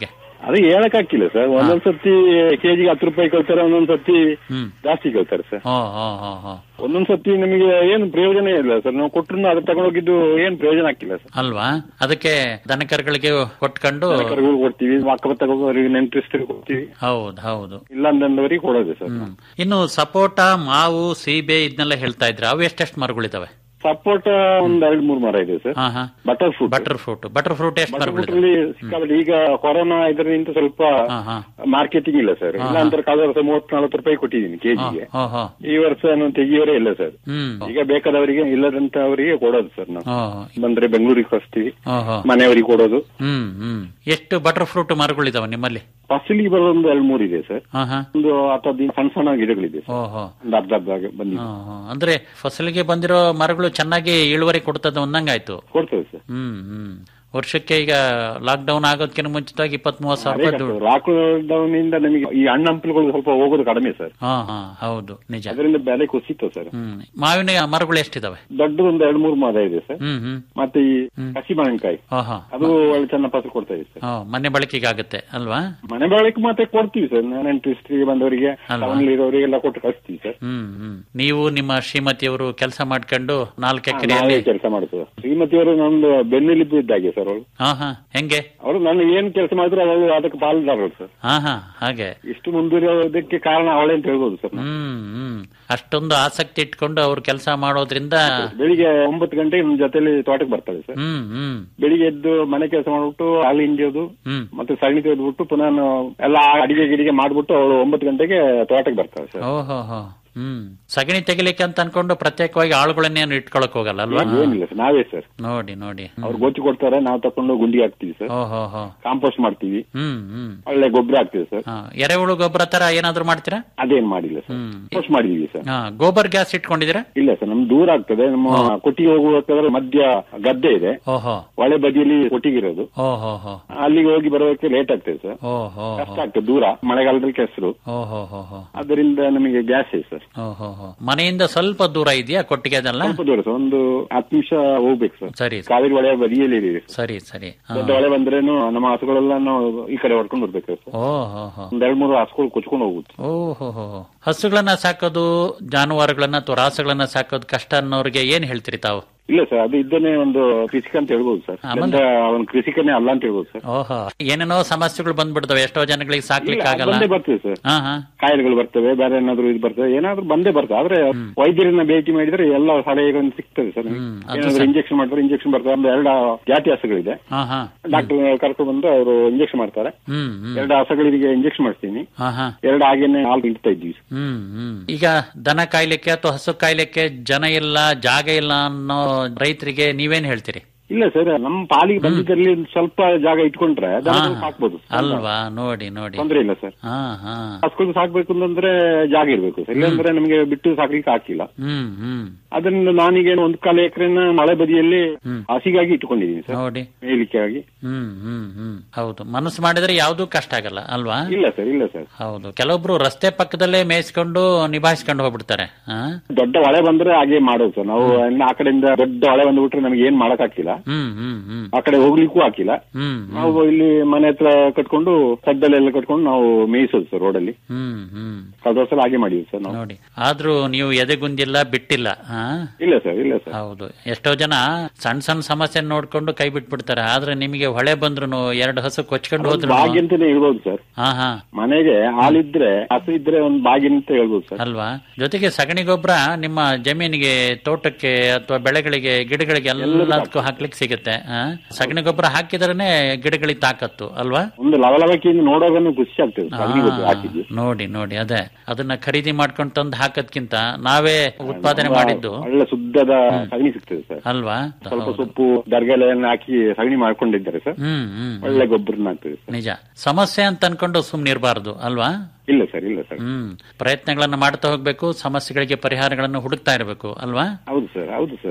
ಅದು ಹೇಳಕ್ ಹಾಕಿಲ್ಲ ಸರ್ ಒಂದೊಂದ್ ಸತಿ ಕೆಜಿಗೆ ಹತ್ತು ರೂಪಾಯಿ ಕೇಳ್ತಾರೆ ಒಂದೊಂದ್ ಸತಿ ಹ್ಮ್ ಜಾಸ್ತಿ ಕೇಳ್ತಾರೆ ಸರ್ ಹೋ ಹೋ ಹೋ ಹೋ ಒಂದೊಂದ್ ಸತಿ ನಮಗೆ ಏನು ಪ್ರಯೋಜನ ಇಲ್ಲ ಸರ್ ನಾವು ಕೊಟ್ಟರು ಅದು ತಗೊಂಡೋಗಿದ್ದು ಏನ್ ಪ್ರಯೋಜನ ಆಗ್ತಿಲ್ಲ ಸರ್ ಅಲ್ವಾ ಅದಕ್ಕೆ ದನಕರುಗಳಿಗೆ ಕೊಟ್ಕೊಂಡು ಕರುಗಳು ಕೊಡ್ತೀವಿ ಅಕ್ಕಪಕ್ಕ ಹೋಗೋರಿಗೆ ನೆಂಟ್ರಿಸ್ಟರಿಗೆ ಕೊಡ್ತೀವಿ ಹೌದು ಹೌದು ಇಲ್ಲ ಅಂದವರಿಗೆ ಕೊಡೋದು ಸರ್ ಹ್ಮ್ ಇನ್ನು ಸಪೋಟ ಮಾವು ಸೀಬೆ ಇದನ್ನೆಲ್ಲ ಹೇಳ್ತಾ ಇದ್ರೆ ಅವು ಎಷ್ಟೆಷ್ಟು ಮರಗಳಿದಾವೆ ಸಪೋಟ ಒಂದ್ ಎರಡ್ ಮೂರ್ ಮರ ಇದೆ ಸರ್ ಹಾ ಹಾ butter fruit butter fruit butter fruit ಎಷ್ಟು ಬಟರ್ ಫ್ರೂಟ್ ಮರಗಳಿದಾವೆ ಅಲ್ಲಿ ಸಿಕ್ಕಾಪಟ್ಟೆ ಈಗ ಕೊರೋನಾ ಇದರಿಂದ ಸ್ವಲ್ಪ ಹಾ ಹಾ ಮಾರ್ಕೆಟಿಂಗ್ ಇಲ್ಲ ಸರ್ ಇಲ್ಲ ಅಂದ್ರೆ ಕಳೆದ ವರ್ಷ ಮೂವತ್ ನಲ್ವತ್ತು ರೂಪಾಯಿ ಕೊಟ್ಟಿದ್ದೀನಿ ಕೆಜಿಗೆ ಹೋ ಹೋ ಈ ವರ್ಷ ನಾನು ತೆಗಿಯೋರೇ ಇಲ್ಲ ಸರ್ ಹ್ಮ್ ಈಗ ಬೇಕಾದವರಿಗೆ ಇಲ್ಲದಂತವರಿಗೆ ಕೊಡೋದು ಸರ್ ನಾವು ಹೋ ಬಂದ್ರೆ ಬೆಂಗಳೂರಿಗೆ ಕಳಿಸ್ತೀವಿ ಹೋ ಹೋ ಮನೆಯವರಿಗೆ ಕೊಡೋದು ಹ್ಮ್ ಹ್ಮ್ ಎಷ್ಟು ಬಟರ್ ಫ್ರೂಟ್ ಮರಗಳಿದಾವೆ ನಿಮ್ಮಲ್ಲಿ ಫಸಲಿಗೆ ಬರೋದು ಒಂದು ಎರಡು ಮೂರು ಇದೆ ಸರ್ ಹಾ ಹಾ ಒಂದು ಹತ್ತದ್ದು ಸಣ್ಣ ಸಣ್ಣ ಗಿಡಗಳಿದೆ ಸರ್ ಓ ಹೋ ಒಂದು ಅರ್ಧ ಅರ್ಧ ಬಂದಿದೆ ಹಾ, ಹಾ. ಅಂದ್ರೆ ಫಸಲಿಗೆ ಬಂದಿರೋ ಮರಗಳು ಚೆನ್ನಾಗಿ ಇಳುವರಿ ಕೊಡ್ತದ ಅಂದಂಗಾಯ್ತು ಕೊಡ್ತೇವೆ ಸರ್ ಹ್ಮ್ ಹ್ಮ್ ವರ್ಷಕ್ಕೆ ಈಗ ಲಾಕ್ ಡೌನ್ ಆಗೋದಕ್ಕಿಂತ ಮುಂಚಿತವಾಗಿ ಇಪ್ಪತ್ತ್ ಮೂವತ್ತು ಸಾವಿರ ರೂಪಾಯಿ ದುಡ್ಡು ರಾಕ್ ಡೌನ್ ಇಂದ ನಮಗೆ ಈ ಹಣ್ಣು ಹಂಪಲುಗಳು ಸ್ವಲ್ಪ ಹೋಗೋದು ಕಡಿಮೆ ಸರ್ ಹಾ ಹಾ ಹೌದು ನಿಜ ಅದರಿಂದ ಬೆಲೆ ಕುಸಿತು ಸರ್ ಹ್ಮ್ ಮಾವಿನ ಮರಗಳು ಎಷ್ಟಿದಾವೆ ದೊಡ್ಡದೊಂದು ಎರಡು ಮೂರು ಮರ ಇದೆ ಸರ್ ಹ್ಮ್ ಹ್ಮ್ ಮತ್ತೆ ಈ ಕಸಿ ಮಾವಿನಕಾಯಿ ಹಾ ಹಾ ಅದು ಒಳ್ಳೆ ಚೆನ್ನ ಫಸಲು ಕೊಡ್ತಾ ಇದೆ ಸರ್ ಹಾ ಮನೆ ಬಳಕೆಗೆ ಆಗುತ್ತೆ ಅಲ್ವಾ ಮನೆ ಬಳಕೆ ಮತ್ತೆ ಕೊಡ್ತೀವಿ ಸರ್ ನೆಂಟ್ರಿಸ್ಟ್ರಿಗೆ ಬಂದವರಿಗೆ ಅಲ್ವಾ? ಟೌನ್ಲಿರೋರಿಗೆಲ್ಲ ಕೊಟ್ಟು ಕಳಿಸ್ತೀವಿ ಸರ್ ಹ್ಮ್ ಹ್ಮ್ ನೀವು ನಿಮ್ಮ ಶ್ರೀಮತಿಯವರು ಕೆಲಸ ಮಾಡ್ಕೊಂಡು ನಾಲ್ಕು ನಾವೇ ಎಕರೆಯಲ್ಲಿ ಕೆಲಸ ಮಾಡ್ತೇವೆ ಶ್ರೀಮತಿಯವರು ನಮ್ದು ಬೆನ್ನೆಲುಬು ಇದ್ದಾಗೆ ಸರ್ ಅವಳು ಹಾ ಹಾ ಹೆಂಗೆ ಅವರು ನಾನು ಏನ್ ಕೆಲಸ ಮಾಡಿದ್ರು ಅವಳು ಅದಕ್ಕೆ ಪಾಲ್ದಾರಳು ಸರ್ ಹಾ ಹಾ ಹಾಗೆ ಇಷ್ಟು ಮುಂದುವರಿಯೋದಕ್ಕೆ ಕಾರಣ ಅವಳೇ ಅಂತ ಹೇಳ್ಬೋದು ಸರ್ ನಾನು. ಹ್ಮ್ ಹ್ಮ್ ಅಷ್ಟೊಂದು ಆಸಕ್ತಿ ಇಟ್ಕೊಂಡು ಅವ್ರು ಕೆಲಸ ಮಾಡೋದ್ರಿಂದ ಬೆಳಿಗ್ಗೆ ಒಂಬತ್ತು ಗಂಟೆಗೆ ನಮ್ಮ ಜೊತೆಲಿ ತೋಟಕ್ಕೆ ಬರ್ತಾಳೆ ಸರ್ ಹ್ಮ್ ಹ್ಮ್ ಬೆಳಿಗ್ಗೆ ಎದ್ದು ಮನೆ ಕೆಲಸ ಮಾಡ್ಬಿಟ್ಟು ಹಾಲು ಹಿಂಡಿಯೋದು ಹ್ಮ್ ಮತ್ತೆ ಸಗಣಿ ತೆಗೆದ್ಬಿಟ್ಟು ಪುನಃ ನಾವು ಎಲ್ಲ ಅಡಿಗೆ ಗಿಡಿಗೆ ಮಾಡ್ಬಿಟ್ಟು ಅವಳು ಒಂಬತ್ತು ಗಂಟೆಗೆ ತೋಟಕ್ಕೆ ಬರ್ತಾಳೆ ಸರ್ ಓಹೋ ಹೋ ಹ್ಮ್ ಸಗಣಿ ತೆಗಿಲಿಕ್ಕೆ ಅಂತ ಅನ್ಕೊಂಡು ಪ್ರತ್ಯೇಕವಾಗಿ ಆಳುಗಳನ್ನೇನು ಇಟ್ಕೊಳಕ್ ಹೋಗಲ್ಲ ಅಲ್ವಾ ಏನಿಲ್ಲ ಸರ್ ನಾವೇ ಸರ್ ನೋಡಿ ನೋಡಿ ಹ್ಮ್. ಅವ್ರು ಗೋಚಿ ಕೊಡ್ತಾರೆ ನಾವು ತಕೊಂಡು ಗುಂಡಿ ಹಾಕ್ತೀವಿ ಸರ್ ಓಹೋ ಹೋ ಕಾಂಪೋಸ್ಟ್ ಮಾಡ್ತೀವಿ ಹ್ಮ್ ಹ್ಮ್ ಒಳ್ಳೆ ಗೊಬ್ಬರ ಹಾಕ್ತೀವಿ ಸರ್ ಹಾ, ಎರೆಹುಳು ಗೊಬ್ಬರ ತರ ಏನಾದ್ರು ಮಾಡ್ತೀರಾ ಅದೇನ್ ಮಾಡಿಲ್ಲ ಸರ್ ಹ್ಮ್ ಕಾಂಪೋಸ್ಟ್ ಮಾಡಿದೀವಿ ಸರ್ ಹಾ ಗೋಬರ್ ಗ್ಯಾಸ್ ಇಟ್ಕೊಂಡಿದ್ದೀರಾ ಇಲ್ಲ ಸರ್ ನಮ್ ದೂರ ಆಗ್ತದೆ ನಮ್ಮ ಕೊಟ್ಟಿಗೆ ಹೋಗುವಾಗ ಮಧ್ಯ ಗದ್ದೆ ಇದೆ ಓಹೋ ಒಳೆ ಬದಿಯಲ್ಲಿ ಕೊಟ್ಟಿಗೆ ಇರೋದು ಓಹೋ ಹೋ ಅಲ್ಲಿಗೆ ಹೋಗಿ ಬರೋದಕ್ಕೆ ಲೇಟ್ ಆಗ್ತದೆ ಸರ್ ಓಹೋ ಕಷ್ಟ ಆಗ್ತದೆ ದೂರ ಮಳೆಗಾಲದಲ್ಲಿ ಕೆಸರು ಓಹೋ ಹೋ ಹೋ ಅದರಿಂದ ನಮಗೆ ಗ್ಯಾಸ್ ಇದೆ ಸರ್ ಓಹೋ ಹೋ ಮನೆಯಿಂದ ಸ್ವಲ್ಪ ದೂರ ಇದೆಯಾ ಕೊಟ್ಟಿಗೆ ಅದೆಲ್ಲ ಸ್ವಲ್ಪ ದೂರ ಸರ್ ಒಂದು ಹತ್ತು ನಿಮಿಷ ಹೋಗ್ಬೇಕು ಸರ್ ಸರಿ ಕಾವೇರಿ ಹೊಳೆ ಬದಿಯಲ್ಲಿ ಇದೆ ಸರಿ ಸರಿ ಹಾ. ದೊಡ್ಡ ಹೊಳೆ ಬಂದ್ರೇನು ನಮ್ಮ ಹಸುಗಳೆಲ್ಲ ನಾವು ಈ ಕಡೆ ಹೊಡ್ಕೊಂಡು ಬರ್ಬೇಕು ಸರ್ ಓಹೋ ಹೋ ಒಂದ್ ಎರಡ್ ಮೂರು ಹಸುಗಳು ಕೊಚ್ಕೊಂಡು ಹೋಗುತ್ತೆ ಓಹೋ ಹೋ ಹಸುಗಳನ್ನ ಸಾಕೋದು ಜಾನುವಾರುಗಳನ್ನ ಅಥವಾ ರಾಸುಗಳನ್ನ ಸಾಕೋದು ಕಷ್ಟ ಅನ್ನೋರಿಗೆ ಏನ್ ಹೇಳ್ತೀರಿ ತಾವು ಇಲ್ಲ ಸರ್ ಅದು ಇದ್ದನೇ ಒಂದು ಕೃಷಿಕ ಅಂತ ಹೇಳ್ಬೋದು ಸರ್ ಆಮೇಲೆ? ಅವನ್ ಕೃಷಿಕನೇ ಅಲ್ಲ ಅಂತ ಹೇಳ್ಬೋದು ಸರ್ ಓಹೋ ಏನೇನೋ ಸಮಸ್ಯೆಗಳು ಬಂದ್ಬಿಡ್ತವೆ ಎಷ್ಟೋ ಜನಗಳಿಗೆ ಇಲ್ಲ, ಸಾಕ್ಲಿಕ್ಕೆ ಅದು ಆಗಲ್ಲ ಬಂದೇ ಬರ್ತದೆ ಸರ್ ಹಾ ಹಾ ಕಾಯಿಲೆಗಳು ಬರ್ತವೆ ಬೇರೆ ಏನಾದ್ರು ಇದು ಬರ್ತವೆ ಏನಾದ್ರು ಬಂದೇ ಬರ್ತದೆ ಆದ್ರೆ ವೈದ್ಯರನ್ನ ಭೇಟಿ ಮಾಡಿದ್ರೆ ಎಲ್ಲ ಸಲಹೆಗಳನ್ನು ಸಿಗ್ತದೆ ಸರ್ ಹ್ಮ್, ಅದು ಏನಾದ್ರು ಇಂಜೆಕ್ಷನ್ ಮಾಡ್ತಾರೆ ಇಂಜೆಕ್ಷನ್ ಬರ್ತಾರೆ ಒಂದು ಎರಡು ಜಾತಿ ಹಸುಗಳಿದೆ ಹಾ ಹಾ ಡಾಕ್ಟರ್ ಕರ್ಕೊಂಡು ಬಂದು ಅವರು ಇಂಜೆಕ್ಷನ್ ಮಾಡ್ತಾರೆ ಹ್ಮ್ ಹ್ಮ್ ಎರಡು ಹಸುಗಳಿಗೆ ಇಂಜೆಕ್ಷನ್ ಮಾಡ್ತೀನಿ ಹಾ ಹಾ ಎರಡು ಹಾಗೇನೆ ಹಾಲು ಇಡ್ತಾ ಇದ್ದೀವಿ ಹ್ಮ್ ಹ್ಮ್ ಈಗ ದನ ಕಾಯ್ಲಿಕ್ಕೆ ಅಥವಾ ಹಸು ಕಾಯ್ಲಿಕ್ಕೆ ಜನ ಇಲ್ಲ ಜಾಗ ಇಲ್ಲ ಅನ್ನೋ ರೈತರಿಗೆ ನೀವೇನ್ ಹೇಳ್ತೀರಿ ಇಲ್ಲ ಸರ್ ನಮ್ಮ ಪಾಲಿಗೆ ಬಂದಿದ್ದಲ್ಲಿ ಸ್ವಲ್ಪ ಜಾಗ ಇಟ್ಕೊಂಡ್ರೆ ಹಾ ದನಗಳು ಸಾಕ್ಬೋದು ಅಲ್ವಾ ನೋಡಿ ನೋಡಿ ತೊಂದ್ರೆ ಇಲ್ಲ ಸರ್ ಹಾ ಹಾ ಹಸುಗಳು ಸಾಕ್ಬೇಕು ಅಂತಂದ್ರೆ ಜಾಗ ಇರ್ಬೇಕು ಸರ್ ಇಲ್ಲಾಂದ್ರೆ ನಮಗೆ ಬಿಟ್ಟು ಸಾಕ್ಲಿಕ್ಕೆ ಹಾಕಿಲ್ಲ ಹ್ಮ್ ಹ್ಮ್ ಅದರಿಂದ ನಾನೀಗ ಒಂದು ಕಾಲ ಎಕರೆನ ಮಳೆ ಬದಿಯಲ್ಲಿ ಹ್ಮ್. ಹಸಿಗಾಗಿ ಇಟ್ಕೊಂಡಿದ್ದೀನಿ ಸರ್ ನೋಡಿ ಮೇಲಿಕ್ಕೆ ಆಗಿ ಹ್ಮ್ ಹ್ಮ್ ಹ್ಮ್ ಹೌದು ಮನಸ್ಸು ಮಾಡಿದ್ರೆ ಯಾವ್ದೂ ಕಷ್ಟ ಆಗಲ್ಲ ಅಲ್ವಾ ಇಲ್ಲ ಸರ್ ಇಲ್ಲ ಸರ್ ಹೌದು ಕೆಲವೊಬ್ರು ರಸ್ತೆ ಪಕ್ಕದಲ್ಲೇ ಮೇಯಿಸ್ಕೊಂಡು ನಿಭಾಯಿಸ್ಕೊಂಡು ಹೋಗ್ಬಿಡ್ತಾರೆ ಹಾ ದೊಡ್ಡ ಹೊಳೆ ಬಂದ್ರೆ ಹಾಗೆ ಮಾಡೋದು ಸರ್ ನಾವು ಇನ್ನು ಆ ಕಡೆಯಿಂದ ದೊಡ್ಡ ಹೊಳೆ ಬಂದ್ಬಿಟ್ರೆ ನಮ್ಗೆ ಏನ್ ಮಾಡಕ್ ಹಾಕಿಲ್ಲ ಹ್ಮ್ ಹ್ಮ್ ಹ್ಮ್ ಆ ಕಡೆ ಹೋಗ್ಲಿಕ್ಕೂ ಹಾಕಿಲ್ಲ ಹ್ಮ್ ನಾವು ಇಲ್ಲಿ ಮನೆ ಹತ್ರ ಕಟ್ಕೊಂಡು ಸಡ್ಡಲ್ಲೆಲ್ಲ ಕಟ್ಕೊಂಡು ನಾವು ಮೇಯಿಸೋದು ಸರ್ ರೋಡಲ್ಲಿ ಹ್ಮ್ ಹ್ಮ್ ಕಳೆದ ವರ್ಷ ಹಾಗೆ ಮಾಡಿದ್ವಿ ಸರ್ ನಾವು ನೋಡಿ ಆದ್ರೂ ನೀವು ಎದೆಗುಂದಿಲ್ಲ ಬಿಟ್ಟಿಲ್ಲ ಹಾ ಇಲ್ಲ ಸರ್ ಇಲ್ಲ ಸರ್ ಹೌದು ಎಷ್ಟೋ ಜನ ಸಣ್ಣ ಸಣ್ಣ ಸಮಸ್ಯೆ ನೋಡ್ಕೊಂಡು ಕೈ ಬಿಟ್ಬಿಡ್ತಾರೆ ಆದ್ರೆ ನಿಮಗೆ ಹೊಳೆ ಬಂದ್ರು ಎರಡು ಹಸು ಕೊಚ್ಕೊಂಡು ಹೋದ್ರು ಭಾಗ್ಯ ಅಂತಾನೆ ಹೇಳ್ಬೋದು ಸರ್ ಹಾ ಹಾ ಮನೆಗೆ ಹಾಲಿದ್ರೆ ಹಸು ಇದ್ರೆ ಒಂದು ಭಾಗ್ಯ ಅಂತ ಹೇಳ್ಬೋದು ಸರ್ ಅಲ್ವಾ ಜೊತೆಗೆ ಸಗಣಿ ಗೊಬ್ಬರ ನಿಮ್ಮ ಜಮೀನಿಗೆ ತೋಟಕ್ಕೆ ಅಥವಾ ಬೆಳೆಗಳಿಗೆ ಗಿಡಗಳಿಗೆ ಎಲ್ಲದಕ್ಕೂ ಹಾಕ್ಲಿಕ್ಕೆ ಸಿಗುತ್ತೆ ಆ? ಸಗಣಿ ಗೊಬ್ಬರ ಹಾಕಿದ್ರೇನೆ ಗಿಡಗಳಿಗೆ ತಾಕತ್ತು ಅಲ್ವಾ ಒಂದು ಲವಲವಿಕೆಯಿಂದ ನೋಡೋದನ್ನು ಖುಷಿ ಆಗ್ತದೆ ಸಗಣಿ ಗೊಬ್ಬರ ಆ, ಹಾಕಿದ್ವಿ ನೋಡಿ ನೋಡಿ ಅದೇ ಅದನ್ನ ಖರೀದಿ ಮಾಡ್ಕೊಂಡು ತಂದು ಹಾಕೋದ್ಕಿಂತ ನಾವೇ ಉತ್ಪಾದನೆ ಮಾಡಿದ್ದು ಒಳ್ಳೆ ಶುದ್ಧದ ಸಗಣಿ ಸಿಗ್ತದೆ ಸರ್ ಅಲ್ವಾ ಸ್ವಲ್ಪ ಹೌದು. ಸೊಪ್ಪು ದರ್ಗಲೆಯನ್ನು ಹಾಕಿ ಸಗಣಿ ಮಾಡ್ಕೊಂಡಿದ್ದಾರೆ ಸರ್ ಹ್ಮ್ ಹ್ಮ್ ಒಳ್ಳೆ ಗೊಬ್ಬರನ ಆಗ್ತದೆ ಸರ್ ನಿಜ ಸಮಸ್ಯೆ ಅಂತ ಅನ್ಕೊಂಡು ಸುಮ್ನಿರ್ಬಾರ್ದು ಅಲ್ವಾ ಇಲ್ಲ ಸರ್ ಇಲ್ಲ ಸರ್ ಹ್ಮ್ ಪ್ರಯತ್ನಗಳನ್ನ ಮಾಡ್ತಾ ಹೋಗ್ಬೇಕು ಸಮಸ್ಯೆಗಳಿಗೆ ಪರಿಹಾರಗಳನ್ನು ಹುಡುಕ್ತಾ ಇರಬೇಕು ಅಲ್ವಾ ಹೌದು ಸರ್ ಹೌದು ಸರ್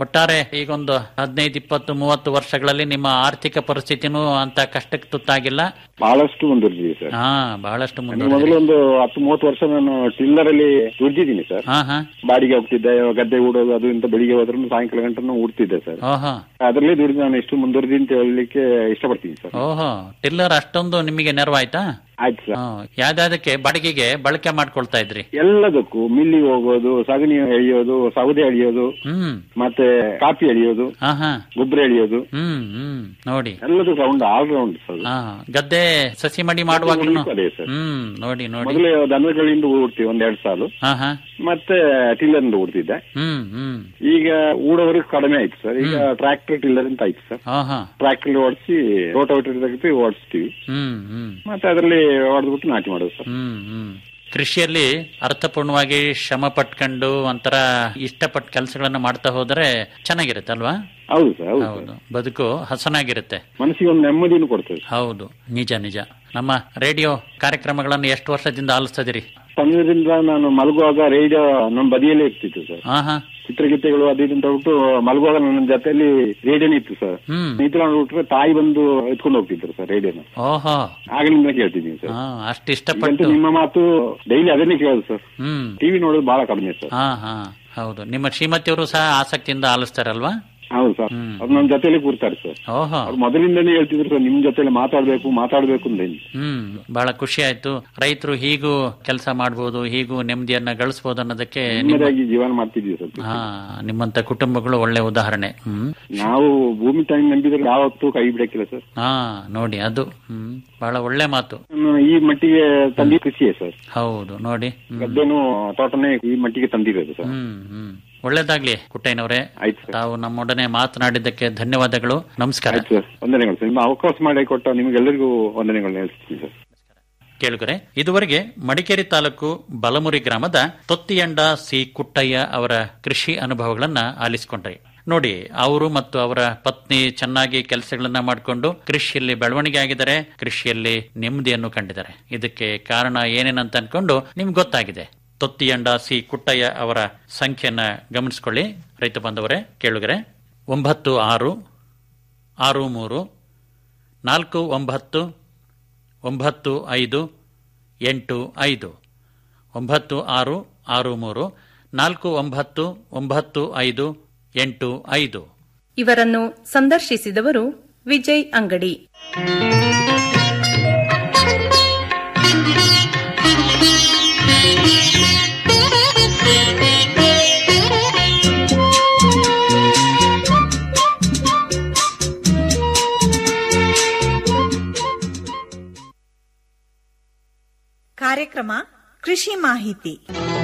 ಒಟ್ಟಾರೆ ಈಗೊಂದು ಹದಿನೈದು ಇಪ್ಪತ್ತು ಮೂವತ್ತು ವರ್ಷಗಳಲ್ಲಿ ನಿಮ್ಮ ಆರ್ಥಿಕ ಪರಿಸ್ಥಿತಿನೂ ಅಂತ ಕಷ್ಟಕ್ಕೆ ತುತ್ತಾಗಿಲ್ಲ ಬಹಳಷ್ಟು ಮುಂದುವರಿದಿದೆ ಸರ್ ಹಾ ಬಹಳಷ್ಟು ನನಗೆ ಮುಂದೆ ಮೊದಲು ಒಂದು ಹತ್ತು ಮೂವತ್ತು ವರ್ಷ ನಾನು ಟಿಲ್ಲರ್ ಅಲ್ಲಿ ದುಡ್ದಿದ್ದೀನಿ ಸರ್ ಹಾ ಹಾ ಬಾಡಿಗೆ ಹೋಗ್ತಿದ್ದೆ ಗದ್ದೆ ಊಡೋದು ಅದು ಇಂತ ಬೆಳಿಗ್ಗೆ ಹೋದ್ರೂ ಸಾಯಂಕಾಲ ಗಂಟೆ ಊಡ್ತಿದ್ದೆ ಸರ್ ಓಹೋ ಅದರಲ್ಲೇ ದುಡಿದು ನಾನು ಎಷ್ಟು ಮುಂದುವರಿದಿ ಅಂತ ಹೇಳಲಿಕ್ಕೆ ಇಷ್ಟಪಡ್ತೀನಿ ಸರ್ ಓಹೋ ಟಿಲ್ಲರ್ ಅಷ್ಟೊಂದು ನಿಮಗೆ ನೆರವಾಯ್ತಾ ಆಯ್ತು ಸರ್ ಹ್ಮ್. ಯಾವ್ದಾದಕ್ಕೆ ಬಾಡಿಗೆಗೆ ಬಳಕೆ ಮಾಡ್ಕೊಳ್ತಾ ಇದ್ರಿ ಎಲ್ಲದಕ್ಕೂ ಮಿಲ್ಲಿಗೆ ಹೋಗೋದು ಸಗಣಿ ಎಳಿಯೋದು ಸೌದೆ ಎಳಿಯೋದು ಹ್ಮ್ ಮತ್ತೆ ಕಾಫಿ ಎಳಿಯೋದು ಹಾ ಹಾ ಗೊಬ್ಬರ ಎಳಿಯೋದು ಹ್ಮ್ ಹ್ಮ್ ನೋಡಿ ಎಲ್ಲದೂ ರೌಂಡ್ ಆಲ್ ರೌಂಡ್ ಸರ್ ಹಾ ಗದ್ದೆ ಸಸಿ ಮಡಿ ಮಾಡುವಾಗ್ಲೂ ಅದೇ ಸರ್ ಹ್ಮ್ ನೋಡಿ ನೋಡಿ ಮೊದಲೇ ದನಗಳಿಂದ ಊಡ್ತೀವಿ ಒಂದೆರಡು ಸಾಲು ಹಾ ಹಾ ಮತ್ತೆ ಟಿಲ್ಲರ್ ಇಂದ ಊಡ್ತಿದ್ದೆ ಹ್ಮ್ ಹ್ಮ್ ಈಗ ಊಡೋವರೆಗೆ ಕಡಿಮೆ ಆಯ್ತು ಸರ್ ಈಗ ಟ್ರ್ಯಾಕ್ಟರ್ ಟಿಲ್ಲರ್ ಅಂತ ಆಯ್ತು ಸರ್ ಹಾ ಹಾ ಟ್ರ್ಯಾಕ್ಟರ್ ಓಡಿಸಿ ರೋಟೋವೇಟರ್ ತೆಗೆದು ಓಡಿಸ್ತೀವಿ ಹ್ಮ್ ಹ್ಮ್ ಮತ್ತೆ ಅದರಲ್ಲಿ ಹೊಡೆದ್ಬಿಟ್ಟು ನಾಟಿ ಮಾಡೋದು ಸರ್ ಹ್ಮ್ ಹ್ಮ್ ಕೃಷಿಯಲ್ಲಿ ಅರ್ಥಪೂರ್ಣವಾಗಿ ಶ್ರಮ ಪಟ್ಕೊಂಡು ಒಂಥರ ಇಷ್ಟಪಟ್ಟ ಕೆಲಸಗಳನ್ನ ಮಾಡ್ತಾ ಹೋದ್ರೆ ಚೆನ್ನಾಗಿರುತ್ತೆ ಅಲ್ವಾ ಹೌದು ಸರ್ ಹೌದು ಸರ್ ಹೌದು ಬದುಕು ಹಸನಾಗಿರುತ್ತೆ ಮನಸ್ಸಿಗೆ ಒಂದು ನೆಮ್ಮದಿನೂ ಕೊಡ್ತದೆ ಹೌದು ನಿಜ ನಿಜ ನಮ್ಮ ರೇಡಿಯೋ ಕಾರ್ಯಕ್ರಮಗಳನ್ನು ಎಷ್ಟು ವರ್ಷದಿಂದ ಆಲಿಸ್ತದಿರಿ ಸಣ್ಣದ್ರಿಂದ ನಾನು ಮಲಗುವಾಗ ರೇಡಿಯೋ ನಮ್ಮ ಬದಿಯಲ್ಲೇ ಇರ್ತಿತ್ತು ಸರ್ ಹಾ ಹಾ ಚಿತ್ರಗೀತೆಗಳು ಅದು ಇದು ಅಂತ ಬಿಟ್ಟು ಮಲಗುವಾಗ ನನ್ನ ಜೊತೆಯಲ್ಲಿ ರೇಡಿಯೋನೇ ಇತ್ತು ಸರ್ ಹ್ಮ್ ನಿಂತ್ಕೊಂಡು ಬಿಟ್ರೆ ತಾಯಿ ಬಂದು ಎತ್ಕೊಂಡು ಹೋಗ್ತಿದ್ರು ಸರ್ ರೇಡಿಯೋನ ಓಹೋ ಆಗಲಿಂದ ಕೇಳ್ತಿದ್ದೀನಿ ಸರ್ ಹಾ ಅಷ್ಟು ಈಗಂತೂ ಇಷ್ಟಪಟ್ಟು ನಿಮ್ಮ ಮಾತು ಡೈಲಿ ಅದನ್ನೇ ಕೇಳೋದು ಸರ್ ಹ್ಮ್ ಟಿವಿ ನೋಡೋದು ಬಹಳ ಕಡಿಮೆ ಸರ್ ಹಾ ಹಾ ಹೌದು ನಿಮ್ಮ ಶ್ರೀಮತಿಯವರು ಸಹ ಆಸಕ್ತಿಯಿಂದ ಆಲಿಸ್ತಾರಲ್ವಾ ಹೌದು ಸರ್ ಹ್ಮ್. ಅವ್ರು ನನ್ನ ಜೊತೆಲಿ ಕೂರ್ತಾರೆ ಸರ್ ಓಹೋ ಅವ್ರು ಮೊದಲಿಂದನೇ ಹೇಳ್ತಿದ್ರು ಸರ್ ನಿಮ್ ಜೊತೆಲಿ ಮಾತಾಡ್ಬೇಕು ಮಾತಾಡ್ಬೇಕು ಅಂತ ಹ್ಮ್ ಬಹಳ ಖುಷಿ ಆಯ್ತು ರೈತರು ಹೀಗೂ ಕೆಲಸ ಮಾಡಬಹುದು ಹೀಗೂ ನೆಮ್ಮದಿಯನ್ನ ಗಳಿಸಬಹುದು ಅನ್ನೋದಕ್ಕೆ ನಿಮ್ಮ ನೆಮ್ಮದಿಯಾಗಿ ಜೀವನ ಮಾಡ್ತಿದ್ವಿ ಸರ್ ಹಾ ನಿಮ್ಮಂತ ಕುಟುಂಬಗಳು ಒಳ್ಳೆ ಉದಾಹರಣೆ ಹ್ಮ್ ನಾವು ಭೂಮಿ ತಾಯಿ ನಂಬಿದ್ರೆ ಯಾವತ್ತೂ ಕೈ ಬಿಡಕ್ಕಿಲ್ಲ ಸರ್ ಹಾ ನೋಡಿ ಅದು ಹ್ಮ್ ಬಹಳ ಒಳ್ಳೆ ಮಾತು ನಾನು ಈ ಮಟ್ಟಿಗೆ ತಂದಿ ಕೃಷಿಯೇ ಸರ್ ಹೌದು ನೋಡಿ ಹ್ಮ್ ಗದ್ದೆನೂ ತೋಟನೇ ಈ ಮಟ್ಟಿಗೆ ತಂದಿರೋದು ಸರ್ ಹ್ಮ್ ಹ್ಮ್ ಒಳ್ಳೇದಾಗ್ಲಿ ಕುಟ್ಟಯ್ಯನವರೇ ಆಯ್ತು ಸರ್ ತಾವು ನಮ್ಮೊಡನೆ ಮಾತನಾಡಿದ್ದಕ್ಕೆ ಧನ್ಯವಾದಗಳು ನಮಸ್ಕಾರ ಆಯ್ತು ಸರ್ ವಂದನೆಗಳು ಸರ್ ನಿಮ್ಮ ಅವಕಾಶ ಮಾಡಿ ಕೊಟ್ಟ ನಿಮಗೆಲ್ಲರಿಗೂ ವಂದನೆಗಳು ಹೇಳ್ತೀನಿ ಸರ್ ಕೇಳುಗರೆ ಇದುವರೆಗೆ ಮಡಿಕೇರಿ ತಾಲೂಕು ಬಲಮುರಿ ಗ್ರಾಮದ ತೊತ್ತಿಯಂಡ ಸಿ ಕುಟ್ಟಯ್ಯ ಅವರ ಕೃಷಿ ಅನುಭವಗಳನ್ನ ಆಲಿಸಿಕೊಂಡ್ರಿ ನೋಡಿ ಅವರು ಮತ್ತು ಅವರ ಪತ್ನಿ ಚೆನ್ನಾಗಿ ಕೆಲಸಗಳನ್ನ ಮಾಡಿಕೊಂಡು ಕೃಷಿಯಲ್ಲಿ ಬೆಳವಣಿಗೆ ಆಗಿದ್ದಾರೆ ಕೃಷಿಯಲ್ಲಿ ನೆಮ್ಮದಿಯನ್ನು ಕಂಡಿದ್ದಾರೆ ಇದಕ್ಕೆ ಕಾರಣ ಏನೇನಂತ ಅನ್ಕೊಂಡು ನಿಮ್ಗೆ ಗೊತ್ತಾಗಿದೆ ತೊತ್ತಿಯಂಡ ಸಿ ಕುಟ್ಟಯ್ಯ ಅವರ ಸಂಖ್ಯೆಯನ್ನ ಗಮನಿಸಿಕೊಳ್ಳಿ ರೈತ ಬಾಂಧವರೇ ಕೇಳುಗರೆ ಒಂಬತ್ತು ಆರು ಆರು ಮೂರು ನಾಲ್ಕು ಒಂಬತ್ತು ಒಂಬತ್ತು ಐದು ಎಂಟು ಐದು ಒಂಬತ್ತು ಆರು ಆರು ಮೂರು ನಾಲ್ಕು ಒಂಬತ್ತು ಒಂಬತ್ತು ಐದು ಎಂಟು ಐದು ಇವರನ್ನು ಸಂದರ್ಶಿಸಿದವರು ವಿಜಯ್ ಅಂಗಡಿ ಕಾರ್ಯಕ್ರಮ ಕೃಷಿ ಮಾಹಿತಿ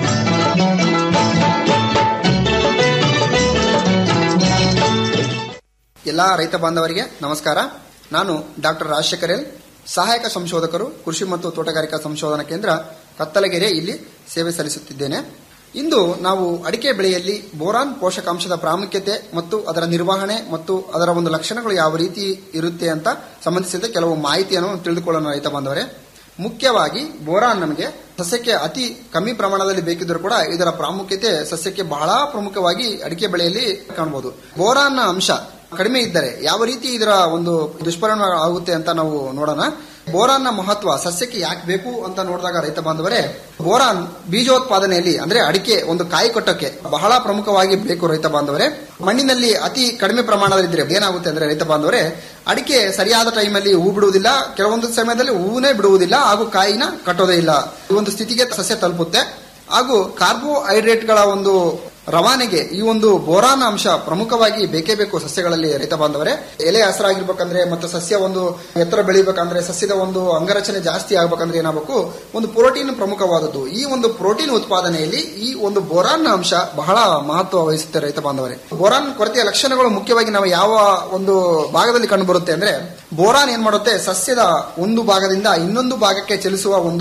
ಎಲ್ಲ ರೈತ ಬಾಂಧವರಿಗೆ ನಮಸ್ಕಾರ ನಾನು ಡಾಕ್ಟರ್ ರಾಜಶೇಖರ್ ಎಲ್ ಸಹಾಯಕ ಸಂಶೋಧಕರು ಕೃಷಿ ಮತ್ತು ತೋಟಗಾರಿಕಾ ಸಂಶೋಧನಾ ಕೇಂದ್ರ ಕತ್ತಲಗೆರೆ ಇಲ್ಲಿ ಸೇವೆ ಸಲ್ಲಿಸುತ್ತಿದ್ದೇನೆ ಇಂದು ನಾವು ಅಡಿಕೆ ಬೆಳೆಯಲ್ಲಿ ಬೋರಾನ್ ಪೋಷಕಾಂಶದ ಪ್ರಾಮುಖ್ಯತೆ ಮತ್ತು ಅದರ ನಿರ್ವಹಣೆ ಮತ್ತು ಅದರ ಒಂದು ಲಕ್ಷಣಗಳು ಯಾವ ರೀತಿ ಇರುತ್ತೆ ಅಂತ ಸಂಬಂಧಿಸಿದ ಕೆಲವು ಮಾಹಿತಿಯನ್ನು ತಿಳಿದುಕೊಳ್ಳೋಣ ರೈತ ಬಾಂಧವರೇ ಮುಖ್ಯವಾಗಿ ಬೋರಾನ್ ನಮಗೆ ಸಸ್ಯಕ್ಕೆ ಅತಿ ಕಮ್ಮಿ ಪ್ರಮಾಣದಲ್ಲಿ ಬೇಕಿದ್ದರೂ ಕೂಡ ಇದರ ಪ್ರಾಮುಖ್ಯತೆ ಸಸ್ಯಕ್ಕೆ ಬಹಳ ಪ್ರಮುಖವಾಗಿ ಅಡಿಕೆ ಬೆಳೆಯಲ್ಲಿ ಕಾಣಬಹುದು ಬೋರಾನ್ನ ಅಂಶ ಕಡಿಮೆ ಇದ್ದರೆ ಯಾವ ರೀತಿ ಇದರ ಒಂದು ದುಷ್ಪರಿಣಾಮ ಆಗುತ್ತೆ ಅಂತ ನಾವು ನೋಡೋಣ ಬೋರಾನ್ನ ಮಹತ್ವ ಸಸ್ಯಕ್ಕೆ ಯಾಕೆ ಬೇಕು ಅಂತ ನೋಡಿದಾಗ ರೈತ ಬಾಂಧವರೇ ಬೋರಾನ್ ಬೀಜೋತ್ಪಾದನೆಯಲ್ಲಿ ಅಂದ್ರೆ ಅಡಿಕೆ ಒಂದು ಕಾಯಿ ಕೊಟ್ಟಕ್ಕೆ ಬಹಳ ಪ್ರಮುಖವಾಗಿ ಬೇಕು ರೈತ ಬಾಂಧವರೇ ಮಣ್ಣಿನಲ್ಲಿ ಅತಿ ಕಡಿಮೆ ಪ್ರಮಾಣದಲ್ಲಿದ್ರೆ ಏನಾಗುತ್ತೆ ಅಂದ್ರೆ ರೈತ ಬಾಂಧವರೇ ಅಡಿಕೆ ಸರಿಯಾದ ಟೈಮಲ್ಲಿ ಹೂ ಬಿಡುವುದಿಲ್ಲ ಕೆಲವೊಂದು ಸಮಯದಲ್ಲಿ ಹೂವೇ ಬಿಡುವುದಿಲ್ಲ ಹಾಗೂ ಕಾಯಿನ ಕಟ್ಟೋದೇ ಇಲ್ಲ ಈ ಒಂದು ಸ್ಥಿತಿಗೆ ಸಸ್ಯ ತಲುಪುತ್ತೆ ಹಾಗೂ ಕಾರ್ಬೋಹೈಡ್ರೇಟ್ಗಳ ಒಂದು ರವಾನೆಗೆ ಈ ಒಂದು ಬೋರಾನ್ ಅಂಶ ಪ್ರಮುಖವಾಗಿ ಬೇಕೇ ಬೇಕು ಸಸ್ಯಗಳಲ್ಲಿ ರೈತ ಬಾಂಧವರೇ ಎಲೆ ಹಸಿರಾಗಿರ್ಬೇಕಂದ್ರೆ ಮತ್ತು ಸಸ್ಯ ಒಂದು ಎತ್ತರ ಬೆಳಿಬೇಕಂದ್ರೆ ಸಸ್ಯದ ಒಂದು ಅಂಗರಚನೆ ಜಾಸ್ತಿ ಆಗ್ಬೇಕಂದ್ರೆ ಏನಾಗಬೇಕು ಒಂದು ಪ್ರೋಟೀನ್ ಪ್ರಮುಖವಾದದ್ದು ಈ ಒಂದು ಪ್ರೋಟೀನ್ ಉತ್ಪಾದನೆಯಲ್ಲಿ ಈ ಒಂದು ಬೋರಾನ್ ಅಂಶ ಬಹಳ ಮಹತ್ವ ವಹಿಸುತ್ತೆ ರೈತ ಬಾಂಧವರೇ ಬೋರಾನ್ ಕೊರತೆಯ ಲಕ್ಷಣಗಳು ಮುಖ್ಯವಾಗಿ ನಾವು ಯಾವ ಒಂದು ಭಾಗದಲ್ಲಿ ಕಂಡುಬರುತ್ತೆ ಅಂದ್ರೆ ಬೋರಾನ್ ಏನ್ ಮಾಡುತ್ತೆ ಸಸ್ಯದ ಒಂದು ಭಾಗದಿಂದ ಇನ್ನೊಂದು ಭಾಗಕ್ಕೆ ಚಲಿಸುವ ಒಂದು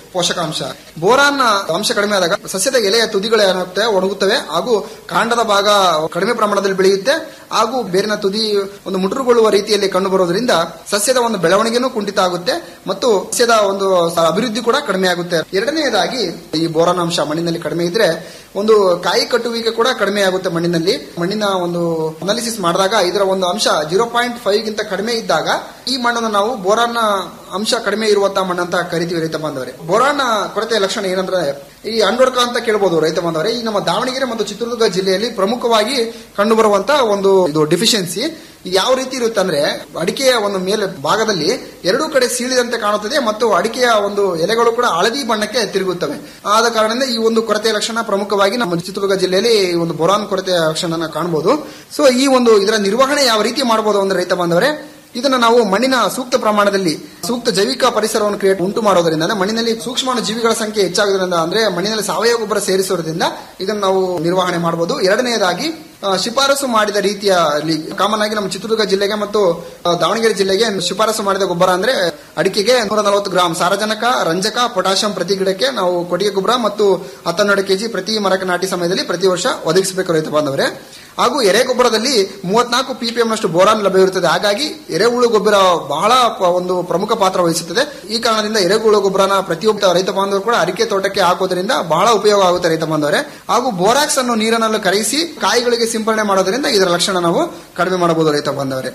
ಪೋಷಕಾಂಶ ಬೋರಾನ್ ಅಂಶ ಕಡಿಮೆ ಆದಾಗ ಸಸ್ಯದ ಎಲೆಯ ತುದಿಗಳು ಏನಾಗುತ್ತೆ ಒಣಗುತ್ತವೆ ಹಾಗೂ ಕಾಂಡದ ಭಾಗ ಕಡಿಮೆ ಪ್ರಮಾಣದಲ್ಲಿ ಬೆಳೆಯುತ್ತೆ ಹಾಗೂ ಬೇರಿನ ತುದಿ ಒಂದು ಮುಟುರುಗೊಳ್ಳುವ ರೀತಿಯಲ್ಲಿ ಕಂಡು ಬರೋದ್ರಿಂದ ಸಸ್ಯದ ಒಂದು ಬೆಳವಣಿಗೆನೂ ಕುಂಠಿತ ಆಗುತ್ತೆ ಮತ್ತು ಸಸ್ಯದ ಒಂದು ಅಭಿವೃದ್ಧಿ ಕೂಡ ಕಡಿಮೆ ಆಗುತ್ತೆ ಎರಡನೆಯದಾಗಿ ಈ ಬೋರಾನ್ ಅಂಶ ಮಣ್ಣಿನಲ್ಲಿ ಕಡಿಮೆ ಇದ್ರೆ ಒಂದು ಕಾಯಿ ಕಟ್ಟುವಿಕೆ ಕೂಡ ಕಡಿಮೆ ಆಗುತ್ತೆ ಮಣ್ಣಿನಲ್ಲಿ ಮಣ್ಣಿನ ಒಂದು ಅನಾಲಿಸಿಸ್ ಮಾಡಿದಾಗ ಇದರ ಒಂದು ಅಂಶ ಜೀರೋ ಪಾಯಿಂಟ್ ಫೈವ್ ಗಿಂತ ಕಡಿಮೆ ಇದ್ದಾಗ ಈ ಮಣ್ಣನ್ನು ನಾವು ಬೋರಾನ್ ಅಂಶ ಕಡಿಮೆ ಇರುವಂತಹ ಮಣ್ಣು ಅಂತ ಕರಿತೀವಿ ರೈತ ಬಾಂಧವರೇ ಬೋರಾನ್ ಕೊರತೆಯ ಲಕ್ಷಣ ಏನಂದ್ರೆ ಈ ಅಂಡೋಡ್ಕ ಅಂತ ಕೇಳಬಹುದು ರೈತ ಬಾಂಧವರೇ ಈ ನಮ್ಮ ದಾವಣಗೆರೆ ಮತ್ತು ಚಿತ್ರದುರ್ಗ ಜಿಲ್ಲೆಯಲ್ಲಿ ಪ್ರಮುಖವಾಗಿ ಕಂಡುಬರುವಂತಹ ಒಂದು ಇದು ಡಿಫಿಷಿಯನ್ಸಿ ಯಾವ ರೀತಿ ಇರುತ್ತೆ ಅಂದ್ರೆ ಅಡಿಕೆಯ ಒಂದು ಮೇಲೆ ಭಾಗದಲ್ಲಿ ಎರಡೂ ಕಡೆ ಸೀಳಿದಂತೆ ಕಾಣುತ್ತದೆ ಮತ್ತು ಅಡಿಕೆಯ ಒಂದು ಎಲೆಗಳು ಕೂಡ ಹಳದಿ ಬಣ್ಣಕ್ಕೆ ತಿರುಗುತ್ತವೆ ಆದ ಕಾರಣದಿಂದ ಈ ಒಂದು ಕೊರತೆಯ ಲಕ್ಷಣ ಪ್ರಮುಖವಾಗಿ ನಮ್ಮ ಚಿತ್ರದುರ್ಗ ಜಿಲ್ಲೆಯಲ್ಲಿ ಈ ಒಂದು ಬೊರಾನ್ ಕೊರತೆಯ ಲಕ್ಷಣ ಕಾಣಬಹುದು ಸೊ ಈ ಒಂದು ಇದರ ನಿರ್ವಹಣೆ ಯಾವ ರೀತಿ ಮಾಡಬಹುದು ಅಂದ್ರೆ ರೈತ ಬಾಂಧವರೇ ಇದನ್ನ ನಾವು ಮಣ್ಣಿನ ಸೂಕ್ತ ಪ್ರಮಾಣದಲ್ಲಿ ಸೂಕ್ತ ಜೈವಿಕ ಪರಿಸರವನ್ನು ಕ್ರಿಯೇಟ್ ಉಂಟು ಮಾಡೋದ್ರಿಂದ ಅಂದ್ರೆ ಮಣ್ಣಿನಲ್ಲಿ ಸೂಕ್ಷ್ಮಾಣು ಜೀವಿಗಳ ಸಂಖ್ಯೆ ಹೆಚ್ಚಾಗೋದ್ರಿಂದ ಅಂದ್ರೆ ಮಣ್ಣಿನಲ್ಲಿ ಸಾವಯವ ಗೊಬ್ಬರ ಸೇರಿಸೋದ್ರಿಂದ ಇದನ್ನು ನಾವು ನಿರ್ವಹಣೆ ಮಾಡಬಹುದು ಎರಡನೆಯದಾಗಿ ಆ, ಶಿಫಾರಸು ಮಾಡಿದ ರೀತಿಯ ಕಾಮನ್ ಆಗಿ ನಮ್ಮ ಚಿತ್ರದುರ್ಗ ಜಿಲ್ಲೆಗೆ ಮತ್ತು ಆ, ದಾವಣಗೆರೆ ಜಿಲ್ಲೆಗೆ ಶಿಫಾರಸು ಮಾಡಿದ ಗೊಬ್ಬರ ಅಂದ್ರೆ ಅಡಿಕೆಗೆ ನೂರ ನಲವತ್ತು ಗ್ರಾಂ ಸಾರಜನಕ ರಂಜಕ ಪೊಟ್ಯಾಷಿಯಂ ಪ್ರತಿ ಗಿಡಕ್ಕೆ ನಾವು ಕೊಟ್ಟಿಗೆ ಗೊಬ್ಬರ ಮತ್ತು ಹತ್ತೆರಡು ಕೆಜಿ ಪ್ರತಿ ಮರಕ್ಕೆ ನಾಟಿ ಸಮಯದಲ್ಲಿ ಪ್ರತಿ ವರ್ಷ ಒದಗಿಸಬೇಕು ರೈತ ಬಾಂಧವರೇ ಹಾಗೂ ಎರೆಗೊಬ್ಬರದಲ್ಲಿ ಮೂವತ್ನಾಲ್ಕು ಪಿಪಿಎಂ ನಷ್ಟು ಬೋರಾನ್ ಲಭ್ಯವಿರುತ್ತದೆ ಹಾಗಾಗಿ ಎರೆಹುಳು ಗೊಬ್ಬರ ಬಹಳ ಪ- ಒಂದು ಪ್ರಮುಖ ಪಾತ್ರ ವಹಿಸುತ್ತದೆ ಈ ಕಾರಣದಿಂದ ಎರೆಹುಳು ಗೊಬ್ಬರನ ಪ್ರತಿಯೊಬ್ಬ ರೈತ ಬಾಂಧವರು ಕೂಡ ಅಡಿಕೆ ತೋಟಕ್ಕೆ ಹಾಕೋದ್ರಿಂದ ಬಹಳ ಉಪಯೋಗ ಆಗುತ್ತೆ ರೈತ ಬಾಂಧವರೇ ಹಾಗೂ ಬೋರಾಕ್ಸ್ ಅನ್ನು ನೀರಿನಲ್ಲಿ ಕರಗಿಸಿ ಕಾಯಿಗಳಿಗೆ ಸಿಂಪಡಣೆ ಮಾಡೋದ್ರಿಂದ ಇದರ ಲಕ್ಷಣ ನಾವು ಕಡಿಮೆ ಮಾಡಬಹುದು ರೈತ ಬಾಂಧವರೇ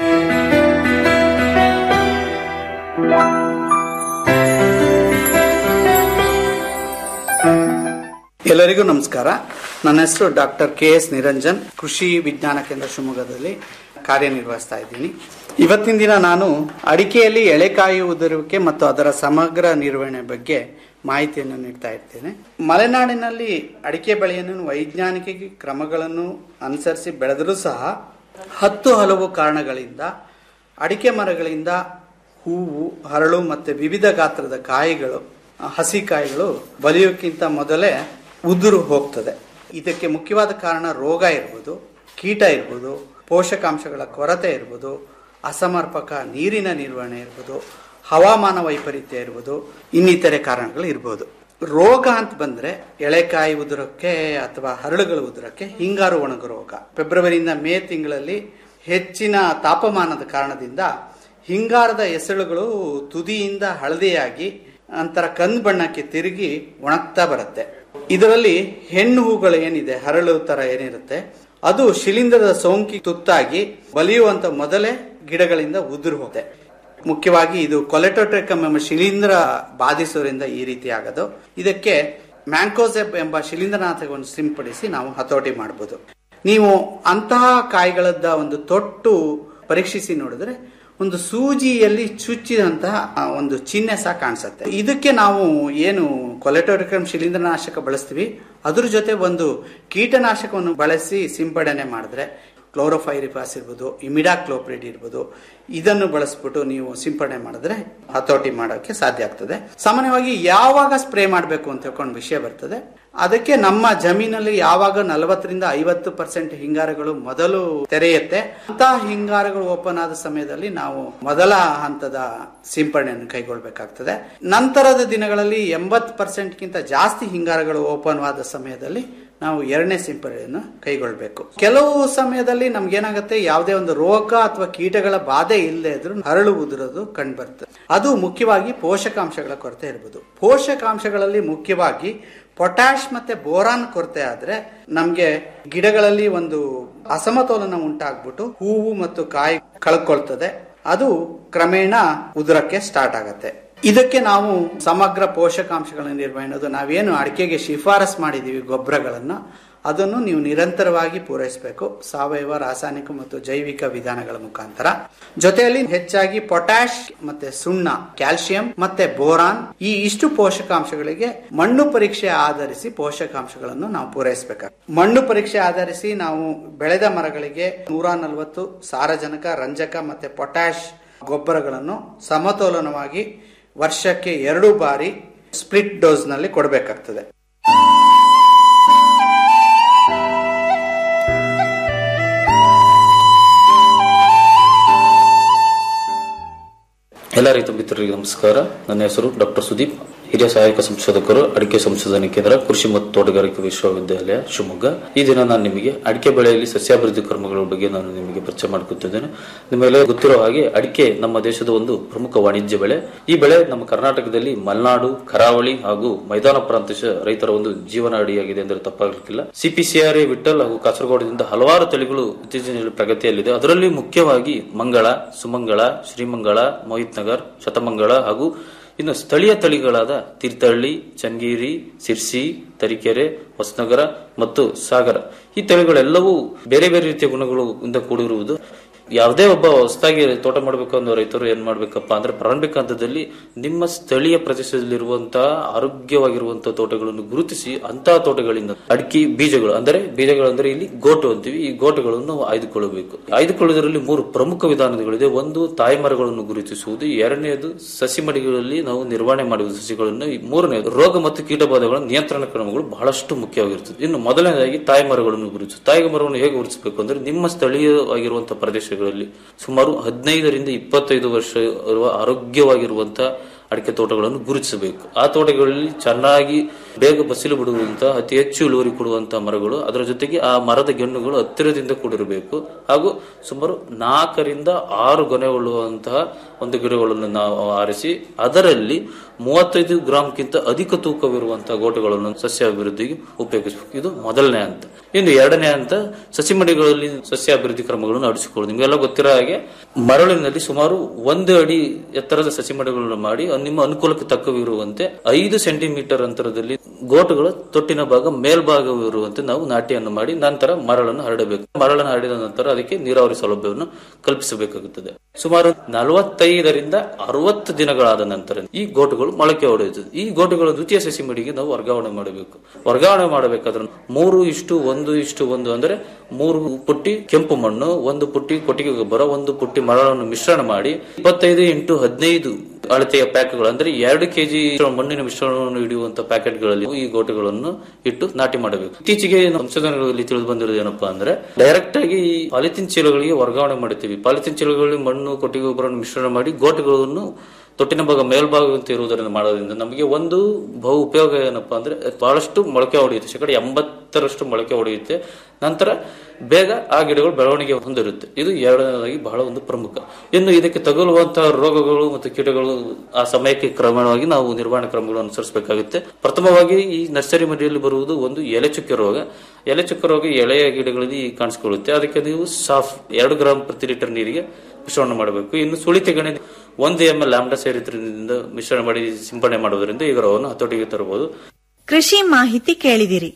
ಎಲ್ಲರಿಗೂ ನಮಸ್ಕಾರ ನನ್ನ ಹೆಸರು ಡಾಕ್ಟರ್ ಕೆ ಎಸ್ ನಿರಂಜನ್ ಕೃಷಿ ವಿಜ್ಞಾನ ಕೇಂದ್ರ ಶಿವಮೊಗ್ಗದಲ್ಲಿ ಕಾರ್ಯನಿರ್ವಹಿಸ್ತಾ ಇದ್ದೀನಿ ಇವತ್ತಿನ ದಿನ ನಾನು ಅಡಿಕೆಯಲ್ಲಿ ಎಳೆಕಾಯಿ ಉದುರುವಿಕೆ ಮತ್ತು ಅದರ ಸಮಗ್ರ ನಿರ್ವಹಣೆ ಬಗ್ಗೆ ಮಾಹಿತಿಯನ್ನು ನೀಡ್ತಾ ಇರ್ತೇನೆ ಮಲೆನಾಡಿನಲ್ಲಿ ಅಡಿಕೆ ಬೆಳೆಯನ್ನು ವೈಜ್ಞಾನಿಕ ಕ್ರಮಗಳನ್ನು ಅನುಸರಿಸಿ ಬೆಳೆದರೂ ಸಹ ಹತ್ತು ಹಲವು ಕಾರಣಗಳಿಂದ ಅಡಿಕೆ ಮರಗಳಿಂದ ಹೂವು ಹರಳು ಮತ್ತು ವಿವಿಧ ಗಾತ್ರದ ಕಾಯಿಗಳು ಹಸಿ ಕಾಯಿಗಳು ಬಲಿಯೋಕ್ಕಿಂತ ಮೊದಲೇ ಉದುರು ಹೋಗ್ತದೆ ಇದಕ್ಕೆ ಮುಖ್ಯವಾದ ಕಾರಣ ರೋಗ ಇರ್ಬೋದು ಕೀಟ ಇರ್ಬೋದು ಪೋಷಕಾಂಶಗಳ ಕೊರತೆ ಇರ್ಬೋದು ಅಸಮರ್ಪಕ ನೀರಿನ ನಿರ್ವಹಣೆ ಇರ್ಬೋದು ಹವಾಮಾನ ವೈಪರೀತ್ಯ ಇರ್ಬೋದು ಇನ್ನಿತರೆ ಕಾರಣಗಳು ಇರ್ಬೋದು ರೋಗ ಅಂತ ಬಂದ್ರೆ ಎಳೆಕಾಯಿ ಉದುರಕ್ಕೆ ಅಥವಾ ಹರಳುಗಳು ಉದುರಕ್ಕೆ ಹಿಂಗಾರು ಒಣಗು ರೋಗ ಫೆಬ್ರವರಿಯಿಂದ ಮೇ ತಿಂಗಳಲ್ಲಿ ಹೆಚ್ಚಿನ ತಾಪಮಾನದ ಕಾರಣದಿಂದ ಹಿಂಗಾರದ ಎಸಳುಗಳು ತುದಿಯಿಂದ ಹಳದಿಯಾಗಿ ನಂತರ ಕಂದು ಬಣ್ಣಕ್ಕೆ ತಿರುಗಿ ಒಣಗ್ತಾ ಬರುತ್ತೆ ಇದರಲ್ಲಿ ಹೆಣ್ಣು ಹೂಗಳು ಏನಿದೆ ಹರಳು ತರ ಏನಿರುತ್ತೆ ಅದು ಶಿಲೀಂಧ್ರದ ಸೋಂಕಿ ತುತ್ತಾಗಿ ಬಲಿಯುವಂತ ಮೊದಲೇ ಗಿಡಗಳಿಂದ ಉದುರು ಹೋಗುತ್ತೆ ಮುಖ್ಯವಾಗಿ ಇದು ಕೊಲೆಟೋಟ್ರೆಕಮ್ ಎಂಬ ಶಿಲೀಂಧ್ರ ಬಾಧಿಸೋದ್ರಿಂದ ಈ ರೀತಿ ಆಗೋದು ಇದಕ್ಕೆ ಮ್ಯಾಂಕೋಸೆಪ್ ಎಂಬ ಶಿಲೀಂಧ್ರನಾಥಕವನ್ನು ಸಿಂಪಡಿಸಿ ನಾವು ಹತೋಟಿ ಮಾಡಬಹುದು ನೀವು ಅಂತಹ ಕಾಯಿಗಳದ್ದ ಒಂದು ತೊಟ್ಟು ಪರೀಕ್ಷಿಸಿ ನೋಡಿದ್ರೆ ಒಂದು ಸೂಜಿಯಲ್ಲಿ ಚುಚ್ಚಿದಂತಹ ಆ, ಒಂದು ಚಿಹ್ನೆ ಸಹ ಕಾಣಿಸುತ್ತೆ ಇದಕ್ಕೆ ನಾವು ಏನು ಕೊಲೆಟೋರಿಕಮ್ ಶಿಲೀಂಧ್ರನಾಶಕ ಬಳಸ್ತೀವಿ ಅದ್ರ ಜೊತೆ ಒಂದು ಕೀಟನಾಶಕವನ್ನು ಬಳಸಿ ಸಿಂಪಡಣೆ ಮಾಡಿದ್ರೆ ಕ್ಲೋರೋಫೈರಿಫಾಸ್ ಇರ್ಬೋದು ಇಮಿಡಾಕ್ಲೋಪ್ರಿಡ್ ಇರ್ಬೋದು ಇದನ್ನು ಬಳಸ್ಬಿಟ್ಟು ನೀವು ಸಿಂಪಡಣೆ ಮಾಡಿದ್ರೆ ಹತೋಟಿ ಮಾಡೋಕ್ಕೆ ಸಾಧ್ಯ ಆಗ್ತದೆ ಸಾಮಾನ್ಯವಾಗಿ ಯಾವಾಗ ಸ್ಪ್ರೇ ಮಾಡಬೇಕು ಅಂತ ತಿಳ್ಕೊಂಡು ವಿಷಯ ಬರ್ತದೆ ಅದಕ್ಕೆ ನಮ್ಮ ಜಮೀನಲ್ಲಿ ಯಾವಾಗ ನಲವತ್ತರಿಂದ ಐವತ್ತು ಪರ್ಸೆಂಟ್ ಹಿಂಗಾರಗಳು ಮೊದಲು ತೆರೆಯುತ್ತೆ ಅಂತಹ ಹಿಂಗಾರಗಳು ಓಪನ್ ಆದ ಸಮಯದಲ್ಲಿ ನಾವು ಮೊದಲ ಹಂತದ ಸಿಂಪಡಣೆಯನ್ನು ಕೈಗೊಳ್ಳಬೇಕಾಗ್ತದೆ ನಂತರದ ದಿನಗಳಲ್ಲಿ ಎಂಬತ್ತು ಪರ್ಸೆಂಟ್ಗಿಂತ ಜಾಸ್ತಿ ಹಿಂಗಾರಗಳು ಓಪನ್ ಆದ ಸಮಯದಲ್ಲಿ ನಾವು ಎರಡನೇ ಸಿಂಪಡಣೆಯನ್ನು ಕೈಗೊಳ್ಳಬೇಕು ಕೆಲವು ಸಮಯದಲ್ಲಿ ನಮ್ಗೇನಾಗುತ್ತೆ ಯಾವುದೇ ಒಂದು ರೋಗ ಅಥವಾ ಕೀಟಗಳ ಬಾಧೆ ಇಲ್ಲದೆ ಇದ್ರೂ ಹರಳು ಉದುರೋದು ಕಂಡು ಬರ್ತದೆ ಅದು ಮುಖ್ಯವಾಗಿ ಪೋಷಕಾಂಶಗಳ ಕೊರತೆ ಇರ್ಬೋದು ಪೋಷಕಾಂಶಗಳಲ್ಲಿ ಮುಖ್ಯವಾಗಿ ಪೊಟ್ಯಾಶ್ ಮತ್ತೆ ಬೋರಾನ್ ಕೊರತೆ ಆದ್ರೆ ನಮ್ಗೆ ಗಿಡಗಳಲ್ಲಿ ಒಂದು ಅಸಮತೋಲನ ಉಂಟಾಗ್ಬಿಟ್ಟು ಹೂವು ಮತ್ತು ಕಾಯಿ ಕಳ್ಕೊಳ್ತದೆ ಅದು ಕ್ರಮೇಣ ಉದುರಕ್ಕೆ ಸ್ಟಾರ್ಟ್ ಆಗತ್ತೆ ಇದಕ್ಕೆ ನಾವು ಸಮಗ್ರ ಪೋಷಕಾಂಶಗಳ ನಿರ್ವಹಣೆ ಅದು ನಾವೇನು ಅಡಿಕೆಗೆ ಶಿಫಾರಸ್ ಮಾಡಿದೀವಿ ಗೊಬ್ಬರಗಳನ್ನ ಅದನ್ನು ನೀವು ನಿರಂತರವಾಗಿ ಪೂರೈಸಬೇಕು ಸಾವಯವ ರಾಸಾಯನಿಕ ಮತ್ತು ಜೈವಿಕ ವಿಧಾನಗಳ ಮುಖಾಂತರ ಜೊತೆಯಲ್ಲಿ ಹೆಚ್ಚಾಗಿ ಪೊಟ್ಯಾಶ್ ಮತ್ತೆ ಸುಣ್ಣ ಕ್ಯಾಲ್ಸಿಯಂ ಮತ್ತೆ ಬೋರಾನ್ ಈ ಇಷ್ಟು ಪೋಷಕಾಂಶಗಳಿಗೆ ಮಣ್ಣು ಪರೀಕ್ಷೆ ಆಧರಿಸಿ ಪೋಷಕಾಂಶಗಳನ್ನು ನಾವು ಪೂರೈಸಬೇಕು ಮಣ್ಣು ಪರೀಕ್ಷೆ ಆಧರಿಸಿ ನಾವು ಬೆಳೆದ ಮರಗಳಿಗೆ ನೂರ ನಲವತ್ತು ಸಾರಜನಕ ರಂಜಕ ಮತ್ತೆ ಪೊಟ್ಯಾಶ್ ಗೊಬ್ಬರಗಳನ್ನು ಸಮತೋಲನವಾಗಿ ವರ್ಷಕ್ಕೆ ಎರಡು ಬಾರಿ ಸ್ಪ್ಲಿಟ್ ಡೋಸ್ ನಲ್ಲಿ ಕೊಡಬೇಕಾಗ್ತದೆ ಎಲ್ಲ ರೈತ ಮಿತ್ರರಿಗೆ ನಮಸ್ಕಾರ ನನ್ನ ಹೆಸರು ಡಾಕ್ಟರ್ ಸುದೀಪ್ ಹಿರಿಯ ಸಹಾಯಕ ಸಂಶೋಧಕರು ಅಡಿಕೆ ಸಂಶೋಧನಾ ಕೇಂದ್ರ ಕೃಷಿ ಮತ್ತು ತೋಟಗಾರಿಕೆ ವಿಶ್ವವಿದ್ಯಾಲಯ ಶಿವಮೊಗ್ಗ ಈ ದಿನ ನಾನು ನಿಮಗೆ ಅಡಿಕೆ ಬೆಳೆಯಲ್ಲಿ ಸಸ್ಯಾಭಿವೃದ್ಧಿ ಕ್ರಮಗಳ ಬಗ್ಗೆ ನಾನು ನಿಮಗೆ ಪರಿಚಯ ಮಾಡಿಕೊಟ್ಟಿದ್ದೇನೆ ನಿಮ್ಮೆಲ್ಲ ಗೊತ್ತಿರೋ ಹಾಗೆ ಅಡಿಕೆ ನಮ್ಮ ದೇಶದ ಒಂದು ಪ್ರಮುಖ ವಾಣಿಜ್ಯ ಬೆಳೆ ಈ ಬೆಳೆ ನಮ್ಮ ಕರ್ನಾಟಕದಲ್ಲಿ ಮಲೆನಾಡು ಕರಾವಳಿ ಹಾಗೂ ಮೈದಾನ ಪ್ರಾಂತ ರೈತರ ಒಂದು ಜೀವನ ಅಡಿಯಾಗಿದೆ ಅಂದರೆ ತಪ್ಪಾಗಲಿಕ್ಕಿಲ್ಲ ಸಿಪಿಸಿಆರ್ಎ ವಿಠಲ್ ಹಾಗೂ ಕಾಸರಗೋಡದಿಂದ ಹಲವಾರು ತಳಿಗಳು ಇತ್ತೀಚಿನ ಪ್ರಗತಿಯಲ್ಲಿದೆ ಅದರಲ್ಲಿ ಮುಖ್ಯವಾಗಿ ಮಂಗಳ ಸುಮಂಗಳ ಶ್ರೀಮಂಗಳ ಮೋಹಿತ್ ನಗರ್ ಶತಮಂಗಳ ಹಾಗೂ ಇನ್ನು ಸ್ಥಳೀಯ ತಳಿಗಳಾದ ತೀರ್ಥಹಳ್ಳಿ ಚನ್ನಗಿರಿ ಸಿರ್ಸಿ ತರೀಕೆರೆ ಹೊಸನಗರ ಮತ್ತು ಸಾಗರ ಈ ತಳಿಗಳೆಲ್ಲವೂ ಬೇರೆ ಬೇರೆ ರೀತಿಯ ಗುಣಗಳು ಇಂದ ಕೂಡಿರುವುದು ಯಾವುದೇ ಒಬ್ಬ ಹೊಸದಾಗಿ ತೋಟ ಮಾಡಬೇಕು ಅನ್ನೋ ರೈತರು ಏನ್ ಮಾಡ್ಬೇಕಪ್ಪ ಅಂದ್ರೆ ಪ್ರಾರಂಭಿಕ ಹಂತದಲ್ಲಿ ನಿಮ್ಮ ಸ್ಥಳೀಯ ಪ್ರದೇಶದಲ್ಲಿರುವಂತಹ ಆರೋಗ್ಯವಾಗಿರುವಂತಹ ತೋಟಗಳನ್ನು ಗುರುತಿಸಿ ಅಂತಹ ತೋಟಗಳಿಂದ ಅಡಿಕೆ ಬೀಜಗಳು ಅಂದರೆ ಬೀಜಗಳು ಅಂದ್ರೆ ಇಲ್ಲಿ ಗೋಟು ಅಂತೀವಿ ಈ ಗೋಟುಗಳನ್ನು ಆಯ್ದುಕೊಳ್ಳಬೇಕು ಆಯ್ದುಕೊಳ್ಳುವುದರಲ್ಲಿ ಮೂರು ಪ್ರಮುಖ ವಿಧಾನಗಳಿದೆ ಒಂದು ತಾಯಿ ಮರಗಳನ್ನು ಗುರುತಿಸುವುದು ಎರಡನೆಯದು ಸಸಿ ಮಡಿಗಳಲ್ಲಿ ನಾವು ನಿರ್ವಹಣೆ ಮಾಡುವುದು ಸಸಿಗಳನ್ನು ಈ ಮೂರನೇದು ರೋಗ ಮತ್ತು ಕೀಟಬಾಧೆಗಳ ನಿಯಂತ್ರಣ ಕ್ರಮಗಳು ಬಹಳಷ್ಟು ಮುಖ್ಯವಾಗಿರುತ್ತದೆ ಇನ್ನು ಮೊದಲನೇದಾಗಿ ತಾಯಿ ಮರಗಳನ್ನು ಗುರುತಿಸುವುದು ತಾಯಿ ಮರವನ್ನು ಹೇಗೆ ಗುರುತಿಸಬೇಕು ಅಂದ್ರೆ ನಿಮ್ಮ ಸ್ಥಳೀಯವಾಗಿರುವಂತಹ ಪ್ರದೇಶಗಳಲ್ಲಿ ಸುಮಾರು ಹದಿನೈದರಿಂದ ಇಪ್ಪತ್ತೈದು ವರ್ಷ ಇರುವ ಆರೋಗ್ಯವಾಗಿರುವಂತಹ ಅಡಿಕೆ ತೋಟಗಳನ್ನು ಗುರುತಿಸಬೇಕು ಆ ತೋಟಗಳಲ್ಲಿ ಚೆನ್ನಾಗಿ ಬೇಗ ಬಸಿಲು ಬಿಡುವಂತಹ ಅತಿ ಹೆಚ್ಚು ಇಳುವರಿ ಕೊಡುವಂತಹ ಮರಗಳು ಅದರ ಜೊತೆಗೆ ಆ ಮರದ ಗೆಣ್ಣುಗಳು ಹತ್ತಿರದಿಂದ ಕೂಡಿರಬೇಕು ಹಾಗೂ ಸುಮಾರು ನಾಲ್ಕರಿಂದ ಆರು ಗೊನೆ ಉಳ್ಳುವಂತಹ ಒಂದು ಗಿಡಗಳನ್ನು ನಾವು ಆರಿಸಿ ಅದರಲ್ಲಿ ಮೂವತ್ತೈದು ಗ್ರಾಮ್ಗಿಂತ ಅಧಿಕ ತೂಕವಿರುವಂತಹ ಗೋಟುಗಳನ್ನು ಸಸ್ಯ ಅಭಿವೃದ್ಧಿಗೆ ಉಪಯೋಗಿಸಬೇಕು ಇದು ಮೊದಲನೇ ಹಂತ ಇನ್ನು ಎರಡನೇ ಹಂತ ಸಸಿ ಮಡಿಗಳಲ್ಲಿ ಸಸ್ಯ ಅಭಿವೃದ್ಧಿ ಕ್ರಮಗಳನ್ನು ಅಡಿಸಿಕೊಳ್ಳುವುದು ನಿಮಗೆಲ್ಲ ಗೊತ್ತಿರೋ ಹಾಗೆ ಮರಳಿನಲ್ಲಿ ಸುಮಾರು ಒಂದು ಅಡಿ ಎತ್ತರದ ಸಸಿ ಮಡಿಗಳನ್ನು ಮಾಡಿ ನಿಮ್ಮ ಅನುಕೂಲಕ್ಕೆ ತಕ್ಕವಿರುವಂತೆ ಐದು ಸೆಂಟಿಮೀಟರ್ ಅಂತರದಲ್ಲಿ ಗೋಟುಗಳ ತೊಟ್ಟಿನ ಭಾಗ ಮೇಲ್ಭಾಗವಿರುವಂತೆ ನಾವು ನಾಟಿಯನ್ನು ಮಾಡಿ ನಂತರ ಮರಳನ್ನು ಹರಡಬೇಕು ಮರಳನ್ನು ಹರಡಿದ ನಂತರ ಅದಕ್ಕೆ ನೀರಾವರಿ ಸೌಲಭ್ಯವನ್ನು ಕಲ್ಪಿಸಬೇಕಾಗುತ್ತದೆ ಸುಮಾರು ನಲವತ್ತೈದರಿಂದ ಅರವತ್ತು ದಿನಗಳಾದ ನಂತರ ಈ ಗೋಟುಗಳು ಮೊಳಕೆ ಹೊಡೆಯುತ್ತದೆ ಈ ಗೋಟುಗಳು ದ್ವಿತೀಯ ಸಸಿ ಮಡಿಗೆ ನಾವು ವರ್ಗಾವಣೆ ಮಾಡಬೇಕು ವರ್ಗಾವಣೆ ಮಾಡಬೇಕಾದ್ರೆ ಮೂರು ಇಷ್ಟು ಒಂದು ಇಷ್ಟು ಒಂದು ಅಂದ್ರೆ ಮೂರು ಪುಟ್ಟಿ ಕೆಂಪು ಮಣ್ಣು ಒಂದು ಪುಟ್ಟಿ ಕೊಟ್ಟಿಗೆ ಗೊಬ್ಬರ ಒಂದು ಪುಟ್ಟಿ ಮರಳನ್ನು ಮಿಶ್ರಣ ಮಾಡಿ ಇಪ್ಪತ್ತೈದು ಇಂಟು ಹದಿನೈದು ಅಳತೆಯ ಪ್ಯಾಕ್ಗಳು ಅಂದ್ರೆ ಎರಡು ಕೆಜಿ ಮಣ್ಣಿನ ಮಿಶ್ರಣವನ್ನು ಹಿಡಿಯುವಂತ ಪ್ಯಾಕೆಟ್ಗಳಲ್ಲಿ ಈ ಗೋಟುಗಳನ್ನು ಇಟ್ಟು ನಾಟಿ ಮಾಡಬೇಕು ಇತ್ತೀಚೆಗೆ ಸಂಶೋಧನೆಗಳಲ್ಲಿ ತಿಳಿದು ಬಂದಿರೋದು ಏನಪ್ಪಾ ಅಂದ್ರೆ ಡೈರೆಕ್ಟ್ ಆಗಿ ಈ ಪಾಲಿಥಿನ್ ಚೀಲಗಳಿಗೆ ವರ್ಗಾವಣೆ ಮಾಡುತ್ತೀವಿ ಪಾಲಿಥಿನ್ ಚೀಲಗಳಲ್ಲಿ ಮಣ್ಣು ಕೊಟ್ಟಿಗೆ ಗೊಬ್ಬರವನ್ನು ಮಿಶ್ರಣ ಮಾಡಿ ಗೋಟುಗಳನ್ನು ತೊಟ್ಟಿನ ಭಾಗ ಮೇಲ್ಭಾಗವಂತ ಇರುವುದರಿಂದ ಮಾಡೋದ್ರಿಂದ ನಮಗೆ ಒಂದು ಬಹು ಉಪಯೋಗ ಏನಪ್ಪಾ ಅಂದ್ರೆ ಬಹಳಷ್ಟು ಮೊಳಕೆ ಹೊಡೆಯುತ್ತೆ ಶೇಕಡ ಎಂಬತ್ತರಷ್ಟು ಮೊಳಕೆ ಹೊಡೆಯುತ್ತೆ ನಂತರ ಬೇಗ ಆ ಗಿಡಗಳು ಬೆಳವಣಿಗೆ ಹೊಂದಿರುತ್ತೆ ಇದು ಎರಡನೇದಾಗಿ ಬಹಳ ಒಂದು ಪ್ರಮುಖ ಇನ್ನು ಇದಕ್ಕೆ ತಗುಲುವಂತಹ ರೋಗಗಳು ಮತ್ತು ಕೀಟಗಳು ಆ ಸಮಯಕ್ಕೆ ಕ್ರಮವಾಗಿ ನಾವು ನಿರ್ವಹಣೆ ಕ್ರಮಗಳನ್ನು ಅನುಸರಿಸಬೇಕಾಗುತ್ತೆ ಪ್ರಥಮವಾಗಿ ಈ ನರ್ಸರಿ ಮಡಿಯಲ್ಲಿ ಬರುವುದು ಒಂದು ಎಲೆ ಚುಕ್ಕೆ ರೋಗ ಎಲೆ ಚುಕ್ಕೆ ರೋಗ ಎಳೆಯ ಗಿಡಗಳಲ್ಲಿ ಕಾಣಿಸಿಕೊಳ್ಳುತ್ತೆ ಅದಕ್ಕೆ ನೀವು ಸಾಫ್ ಎರಡು ಗ್ರಾಂ ಪ್ರತಿ ಲೀಟರ್ ನೀರಿಗೆ ಮಿಶ್ರಣ ಮಾಡಬೇಕು ಇನ್ನು ಸುಳಿ ತೆಗಣೆ ಒಂದು ಎಂ ಎಲ್ ಲ್ಯಾಂಬ್ಡಾ ಸೇರಿದ್ರಿಂದ ಮಿಶ್ರಣ ಮಾಡಿ ಸಿಂಪಡಣೆ ಮಾಡುವುದರಿಂದ ಈ ರೋಗವನ್ನು ಹತೋಟಿಗೆ ತರಬಹುದು ಕೃಷಿ ಮಾಹಿತಿ ಕೇಳಿದಿರಿ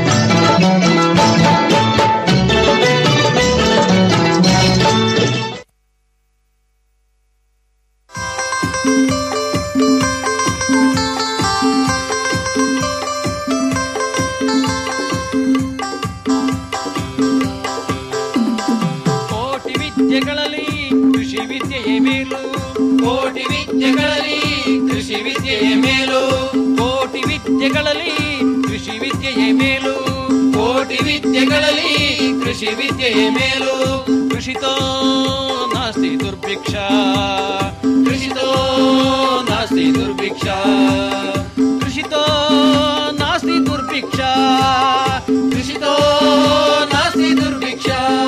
ಕೋಟಿ ವಿದ್ಯೆಗಳಲ್ಲಿ ಕೃಷಿ ವಿದ್ಯೆಯೇ ಮೇಲು ಕೋಟಿ ವಿದ್ಯೆಗಳಲ್ಲಿ ಕೃಷಿ ವಿದ್ಯೆಯ ಮೇಲು ಕೋಟಿ ವಿದ್ಯೆಗಳಲ್ಲಿ ಕೃಷಿ ವಿದ್ಯೆಯೇ ಮೇಲು ಕೋಟಿ ವಿದ್ಯೆಗಳಲ್ಲಿ ಕೃಷಿ ವಿದ್ಯೆಯ ಮೇಲು ಕೃಷಿತೋ ನಾಸ್ತಿ ದುರ್ಭಿಕ್ಷ ಕೃಷಿತೋ ನಾಸ್ತಿ ದುರ್ಭಿಕ್ಷ ಕೃಷಿತೋ ನಾಸ್ತಿ ದುರ್ಭಿಕ್ಷ ಕೃಷಿತೋ ನಾಸ್ತಿ ದುರ್ಭಿಕ್ಷ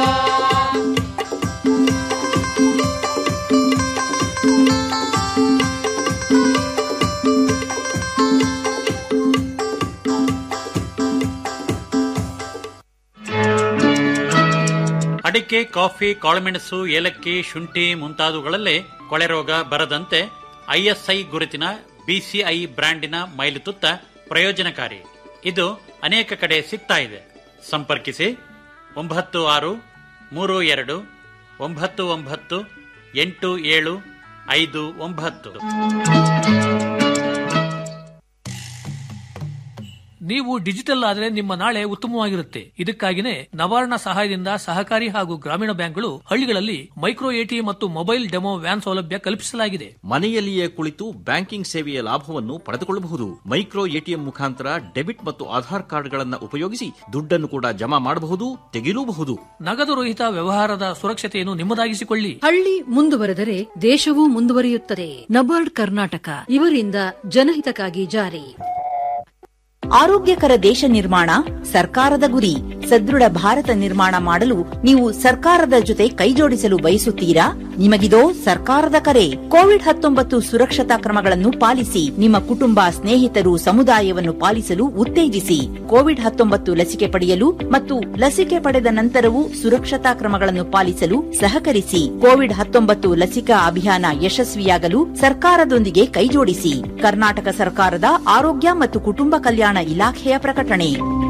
ಅಡಿಕೆ ಕಾಫಿ ಕಾಳುಮೆಣಸು ಏಲಕ್ಕಿ ಶುಂಠಿ ಮುಂತಾದವುಗಳಲ್ಲೇ ಕೊಳೆ ರೋಗ ಬರದಂತೆ ಐಎಸ್ಐ ಗುರುತಿನ ಬಿಸಿಐ ಬ್ರ್ಯಾಂಡಿನ ಮೈಲುತುತ್ತ ಪ್ರಯೋಜನಕಾರಿ ಇದು ಅನೇಕ ಕಡೆ ಸಿಗ್ತಾ ಇದೆ ಸಂಪರ್ಕಿಸಿ ಒಂಬತ್ತು ಆರು ಮೂರು ಎರಡು ಒಂಬತ್ತು ಒಂಬತ್ತು ಎಂಟು ಏಳು ಐದು ಒಂಬತ್ತು ನೀವು ಡಿಜಿಟಲ್ ಆದ್ರೆ ನಿಮ್ಮ ನಾಳೆ ಉತ್ತಮವಾಗಿರುತ್ತೆ ಇದಕ್ಕಾಗಿನೇ ನವಾರ್ಣ ಸಹಾಯದಿಂದ ಸಹಕಾರಿ ಹಾಗೂ ಗ್ರಾಮೀಣ ಬ್ಯಾಂಕ್ಗಳು ಹಳ್ಳಿಗಳಲ್ಲಿ ಮೈಕ್ರೋ ಎಟಿಎಂ ಮತ್ತು ಮೊಬೈಲ್ ಡೆಮೋ ವ್ಯಾನ್ ಸೌಲಭ್ಯ ಕಲ್ಪಿಸಲಾಗಿದೆ ಮನೆಯಲ್ಲಿಯೇ ಕುಳಿತು ಬ್ಯಾಂಕಿಂಗ್ ಸೇವೆಯ ಲಾಭವನ್ನು ಪಡೆದುಕೊಳ್ಳಬಹುದು ಮೈಕ್ರೋ ಎಟಿಎಂ ಮುಖಾಂತರ ಡೆಬಿಟ್ ಮತ್ತು ಆಧಾರ್ ಕಾರ್ಡ್ಗಳನ್ನು ಉಪಯೋಗಿಸಿ ದುಡ್ಡನ್ನು ಕೂಡ ಜಮಾ ಮಾಡಬಹುದು ತೆಗೆಯಲೂಬಹುದು ನಗದು ರಹಿತ ವ್ಯವಹಾರದ ಸುರಕ್ಷತೆಯನ್ನು ನಿಮ್ಮದಾಗಿಸಿಕೊಳ್ಳಿ ಹಳ್ಳಿ ಮುಂದುವರೆದರೆ ದೇಶವೂ ಮುಂದುವರಿಯುತ್ತದೆ ನಬಾರ್ಡ್ ಕರ್ನಾಟಕ ಇವರಿಂದ ಜನಹಿತಕ್ಕಾಗಿ ಜಾರಿ ಆರೋಗ್ಯಕರ ದೇಶ ನಿರ್ಮಾಣ ಸರ್ಕಾರದ ಗುರಿ ಸದೃಢ ಭಾರತ ನಿರ್ಮಾಣ ಮಾಡಲು ನೀವು ಸರ್ಕಾರದ ಜೊತೆ ಕೈಜೋಡಿಸಲು ಬಯಸುತ್ತೀರಾ ನಿಮಗಿದೋ ಸರ್ಕಾರದ ಕರೆ ಕೋವಿಡ್ ಹತ್ತೊಂಬತ್ತು ಸುರಕ್ಷತಾ ಕ್ರಮಗಳನ್ನು ಪಾಲಿಸಿ ನಿಮ್ಮ ಕುಟುಂಬ ಸ್ನೇಹಿತರು ಸಮುದಾಯವನ್ನು ಪಾಲಿಸಲು ಉತ್ತೇಜಿಸಿ ಕೋವಿಡ್ ಹತ್ತೊಂಬತ್ತು ಲಸಿಕೆ ಪಡೆಯಲು ಮತ್ತು ಲಸಿಕೆ ಪಡೆದ ನಂತರವೂ ಸುರಕ್ಷತಾ ಕ್ರಮಗಳನ್ನು ಪಾಲಿಸಲು ಸಹಕರಿಸಿ ಕೋವಿಡ್ ಹತ್ತೊಂಬತ್ತು ಲಸಿಕಾ ಅಭಿಯಾನ ಯಶಸ್ವಿಯಾಗಲು ಸರ್ಕಾರದೊಂದಿಗೆ ಕೈಜೋಡಿಸಿ ಕರ್ನಾಟಕ ಸರ್ಕಾರದ ಆರೋಗ್ಯ ಮತ್ತು ಕುಟುಂಬ ಕಲ್ಯಾಣ ಇಲಾಖೆಯ ಪ್ರಕಟಣೆ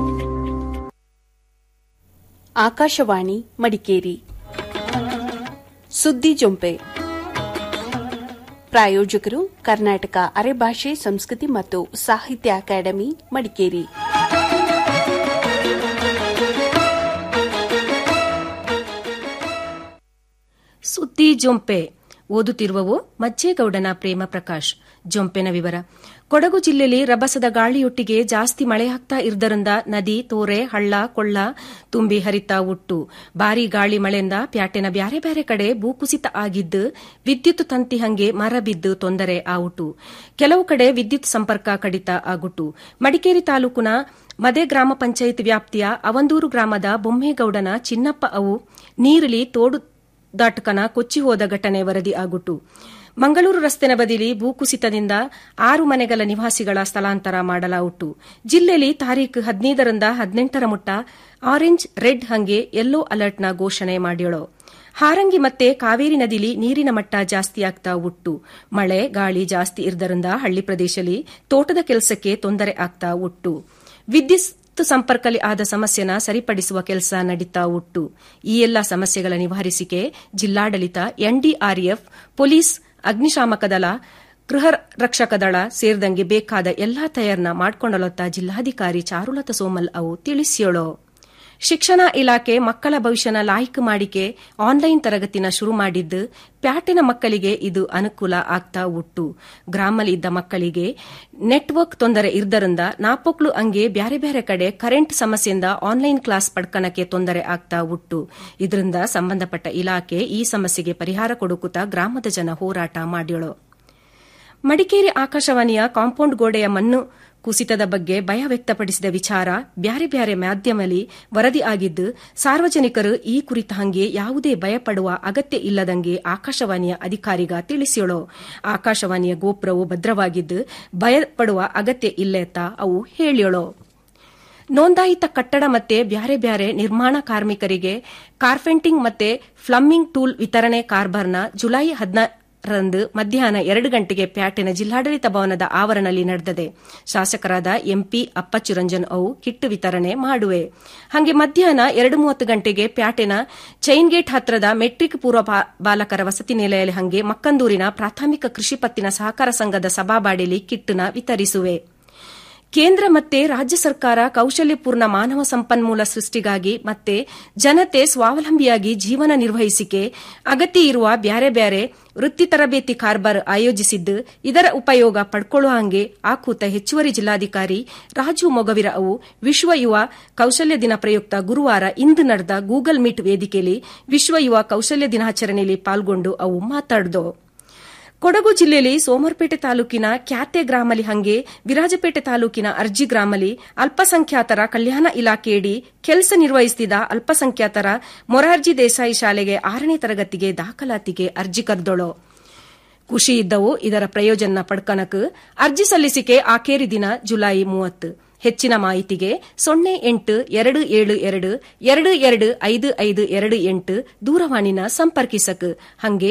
ಆಕಾಶವಾಣಿ ಮಡಿಕೇರಿ ಸುದ್ದಿ ಜೊಂಪೆ ಪ್ರಾಯೋಜಕರು ಕರ್ನಾಟಕ ಅರೆಭಾಷೆ ಸಂಸ್ಕೃತಿ ಮತ್ತು ಸಾಹಿತ್ಯ ಅಕಾಡೆಮಿ ಮಡಿಕೇರಿ ಸುದ್ದಿ ಜೊಂಪೆ ಓದುತ್ತಿರುವವು ಮಜ್ಜೇಗೌಡನ ಪ್ರೇಮ ಪ್ರಕಾಶ್ ಜೊಂಪೆನ ವಿವರ ಕೊಡಗು ಜಿಲ್ಲೆಯಲ್ಲಿ ರಭಸದ ಗಾಳಿಯೊಟ್ಟಿಗೆ ಜಾಸ್ತಿ ಮಳೆಯಾಗ್ತಾ ಇರುವುದರಿಂದ ನದಿ ತೋರೆ ಹಳ್ಳ ಕೊಳ್ಳ ತುಂಬಿ ಹರಿತಾ ಉಟ್ಟು ಭಾರೀ ಗಾಳಿ ಮಳೆಯಿಂದ ಪ್ಯಾಟೆನ ಬ್ಯಾರೆ ಬ್ಯಾರೆ ಕಡೆ ಭೂಕುಸಿತ ಆಗಿದ್ದು ವಿದ್ಯುತ್ ತಂತಿ ಹಂಗೆ ಮರ ಬಿದ್ದು ತೊಂದರೆ ಆವುಟು ಕೆಲವು ಕಡೆ ವಿದ್ಯುತ್ ಸಂಪರ್ಕ ಕಡಿತ ಆಗುಟ್ಟು ಮಡಿಕೇರಿ ತಾಲೂಕಿನ ಮದೆ ಗ್ರಾಮ ಪಂಚಾಯತ್ ವ್ಯಾಪ್ತಿಯ ಅವಂದೂರು ಗ್ರಾಮದ ಬೊಮ್ಮೇಗೌಡನ ಚಿನ್ನಪ್ಪ ಅವು ನೀರಳಿ ತೋಡು ದಾಟಕನ ಕೊಚ್ಚಿ ಹೋದ ಘಟನೆ ವರದಿ ಆಗುಟ್ಟು ಮಂಗಳೂರು ರಸ್ತೆನ ಬದಿಲಿ ಭೂಕುಸಿತದಿಂದ ಆರು ಮನೆಗಳ ನಿವಾಸಿಗಳ ಸ್ಥಳಾಂತರ ಮಾಡಲಾಗುಟ್ಟು ಜಿಲ್ಲೆಯಲ್ಲಿ ತಾರೀಖು ಹದಿನೈದರಿಂದ ಹದಿನೆಂಟರ ಮುಟ್ಟ ಆರೆಂಜ್ ರೆಡ್ ಹಂಗೆ ಯೆಲ್ಲೋ ಅಲರ್ಟ್ನ ಘೋಷಣೆ ಮಾಡ್ಯಳೋ ಹಾರಂಗಿ ಮತ್ತೆ ಕಾವೇರಿ ನದಿಲಿ ನೀರಿನ ಮಟ್ಟ ಜಾಸ್ತಿಯಾಗ್ತಾ ಉಟ್ಟು ಮಳೆ ಗಾಳಿ ಜಾಸ್ತಿ ಇರದರಿಂದ ಹಳ್ಳಿ ಪ್ರದೇಶದಲ್ಲಿ ತೋಟದ ಕೆಲಸಕ್ಕೆ ತೊಂದರೆ ಆಗ್ತಾ ಉಟ್ಟು ವಿದ್ಯುತ್ ಸಂಪರ್ಕದಲ್ಲಿ ಆದ ಸಮಸ್ಯೆನ ಸರಿಪಡಿಸುವ ಕೆಲಸ ನಡೀತಾ ಉಟ್ಟು ಈ ಎಲ್ಲ ಸಮಸ್ಯೆಗಳ ನಿವಾರಿಸಿಕೆ ಜಿಲ್ಲಾಡಳಿತ ಎನ್ಡಿಆರ್ಎಫ್ ಪೊಲೀಸ್ ಅಗ್ನಿಶಾಮಕ ದಳ ಗೃಹ ರಕ್ಷಕ ದಳ ಸೇರಿದಂಗೆ ಬೇಕಾದ ಎಲ್ಲಾ ತಯಾರನ್ನ ಮಾಡಿಕೊಂಡಲತ್ತ ಜಿಲ್ಲಾಧಿಕಾರಿ ಚಾರುಲತಾ ಸೋಮಲ್ ಅವು ತಿಳಿಸಿಯೋಳು ಶಿಕ್ಷಣ ಇಲಾಖೆ ಮಕ್ಕಳ ಭವಿಷ್ಯನ ಲಾಯ್ಕ್ ಮಾಡಿಕೆ ಆನ್ಲೈನ್ ತರಗತಿನ ಶುರು ಮಾಡಿದ್ದು ಪ್ಯಾಟಿನ ಮಕ್ಕಳಿಗೆ ಇದು ಅನುಕೂಲ ಆಗ್ತಾ ಉಟ್ಟು ಗ್ರಾಮಲ್ಲಿ ಇದ್ದ ಮಕ್ಕಳಿಗೆ ನೆಟ್ವರ್ಕ್ ತೊಂದರೆ ಇರ್ದರಿಂದ ನಾಪೊಕ್ಲು ಅಂಗೆ ಬ್ಯಾರೆ ಬ್ಯಾರೆ ಕಡೆ ಕರೆಂಟ್ ಸಮಸ್ಯೆಯಿಂದ ಆನ್ಲೈನ್ ಕ್ಲಾಸ್ ಪಡ್ಕಣಕ್ಕೆ ತೊಂದರೆ ಆಗ್ತಾ ಉಟ್ಟು ಇದರಿಂದ ಸಂಬಂಧಪಟ್ಟ ಇಲಾಖೆ ಈ ಸಮಸ್ಯೆಗೆ ಪರಿಹಾರ ಕೊಡುಕುತ್ತಾ ಗ್ರಾಮದ ಜನ ಹೋರಾಟ ಮಾಡ್ಯಳು ಮಡಿಕೇರಿ ಆಕಾಶವಾಣಿಯ ಕಾಂಪೌಂಡ್ ಗೋಡೆಯ ಮಣ್ಣು ಕುಸಿತದ ಬಗ್ಗೆ ಭಯ ವ್ಯಕ್ತಪಡಿಸಿದ ವಿಚಾರ ಬ್ಯಾರೆ ಬ್ಯಾರೆ ಮಾಧ್ಯಮದಲ್ಲಿ ವರದಿ ಆಗಿದ್ದು ಸಾರ್ವಜನಿಕರು ಈ ಕುರಿತ ಹಂಗೆ ಯಾವುದೇ ಭಯಪಡುವ ಅಗತ್ಯ ಇಲ್ಲದಂಗೆ ಆಕಾಶವಾಣಿಯ ಅಧಿಕಾರಿಗ ತಿಳಿಸಿಯಳು ಆಕಾಶವಾಣಿಯ ಗೋಪುರವು ಭದ್ರವಾಗಿದ್ದು ಭಯಪಡುವ ಅಗತ್ಯ ಇಲ್ಲೆತ್ತ ಅವು ಹೇಳಿಯಳು ನೋಂದಾಯಿತ ಕಟ್ಟಡ ಮತ್ತೆ ಬ್ಯಾರೆ ಬ್ಯಾರೆ ನಿರ್ಮಾಣ ಕಾರ್ಮಿಕರಿಗೆ ಕಾರ್ಪೆಂಟಿಂಗ್ ಮತ್ತೆ ಫ್ಲಮ್ಮಿಂಗ್ ಟೂಲ್ ವಿತರಣೆ ಕಾರ್ಬಾರ್ನ ಜುಲೈ ರಂದು ಮಧ್ಯಾಹ್ನ ಎರಡು ಗಂಟೆಗೆ ಪ್ಯಾಟಿನ ಜಿಲ್ಲಾಡಳಿತ ಭವನದ ಆವರಣದಲ್ಲಿ ನಡೆದದೆ ಶಾಸಕರಾದ ಎಂಪಿ ಅಪ್ಪಚ್ಚುರಂಜನ್ ಅವು ಕಿಟ್ಟು ವಿತರಣೆ ಮಾಡುವೆ ಹಾಗೆ ಮಧ್ಯಾಹ್ನ ಎರಡು ಮೂವತ್ತು ಗಂಟೆಗೆ ಪ್ಯಾಟಿನ ಚೈನ್ ಗೇಟ್ ಹತ್ರದ ಮೆಟ್ರಿಕ್ ಪೂರ್ವ ಬಾಲಕರ ವಸತಿ ನಿಲಯಲ್ಲಿ ಹಂಗೆ ಮಕ್ಕಂದೂರಿನ ಪ್ರಾಥಮಿಕ ಕೃಷಿ ಪತ್ತಿನ ಸಹಕಾರ ಸಂಘದ ಸಭಾಬಾಡಿಲಿ ಕಿಟ್ಟನ ವಿತರಿಸುವೆ ಕೇಂದ್ರ ಮತ್ತೆ ರಾಜ್ಯ ಸರ್ಕಾರ ಕೌಶಲ್ಯಪೂರ್ಣ ಮಾನವ ಸಂಪನ್ಮೂಲ ಸೃಷ್ಟಿಗಾಗಿ ಮತ್ತೆ ಜನತೆ ಸ್ವಾವಲಂಬಿಯಾಗಿ ಜೀವನ ನಿರ್ವಹಿಸಿಕೆ ಅಗತ್ಯ ಇರುವ ಬ್ಯಾರೆ ಬ್ಯಾರೆ ವೃತ್ತಿ ತರಬೇತಿ ಕಾರ್ಬಾರ್ ಆಯೋಜಿಸಿದ್ದು ಇದರ ಉಪಯೋಗ ಪಡ್ಕೊಳ್ಳುವ ಹಂಗೆ ಆ ಕೂತ ಹೆಚ್ಚುವರಿ ಜಿಲ್ಲಾಧಿಕಾರಿ ರಾಜು ಮೊಗವಿರ ಅವು ವಿಶ್ವ ಯುವ ಕೌಶಲ್ಯ ದಿನ ಪ್ರಯುಕ್ತ ಗುರುವಾರ ಇಂದು ನಡೆದ ಗೂಗಲ್ ಮೀಟ್ ವೇದಿಕೆಯಲ್ಲಿ ವಿಶ್ವ ಯುವ ಕೌಶಲ್ಯ ದಿನಾಚರಣೆಯಲ್ಲಿ ಪಾಲ್ಗೊಂಡು ಅವು ಮಾತಾಡಿದವು ಕೊಡಗು ಜಿಲ್ಲೆಯಲ್ಲಿ ಸೋಮರ್ಪೇಟೆ ತಾಲೂಕಿನ ಕ್ಯಾತೆ ಗ್ರಾಮಲಿ ಹಂಗೆ ವಿರಾಜಪೇಟೆ ತಾಲೂಕಿನ ಅರ್ಜಿ ಗ್ರಾಮಲಿ ಅಲ್ಪಸಂಖ್ಯಾತರ ಕಲ್ಯಾಣ ಇಲಾಖೆಯಡಿ ಕೆಲಸ ನಿರ್ವಹಿಸುತ್ತಿದ್ದ ಅಲ್ಪಸಂಖ್ಯಾತರ ಮೊರಾರ್ಜಿ ದೇಸಾಯಿ ಶಾಲೆಗೆ ಆರನೇ ತರಗತಿಗೆ ದಾಖಲಾತಿಗೆ ಅರ್ಜಿ ಕರೆದಳು ಖುಷಿ ಇದ್ದವು ಇದರ ಪ್ರಯೋಜನ ಪಡ್ಕನಕ್ ಅರ್ಜಿ ಸಲ್ಲಿಸಿಕೆ ಆಖೇರಿ ದಿನ ಜುಲೈ ಮೂವತ್ತು ಹೆಚ್ಚಿನ ಮಾಹಿತಿಗೆ ಸೊನ್ನೆ ಎಂಟು ಎರಡು ಏಳು ಎರಡು ಎರಡು ಎರಡು ಐದು ಐದು ಎರಡು ಎಂಟು ದೂರವಾಣಿನ ಸಂಪರ್ಕಿಸಕ್ ಹಂಗೆ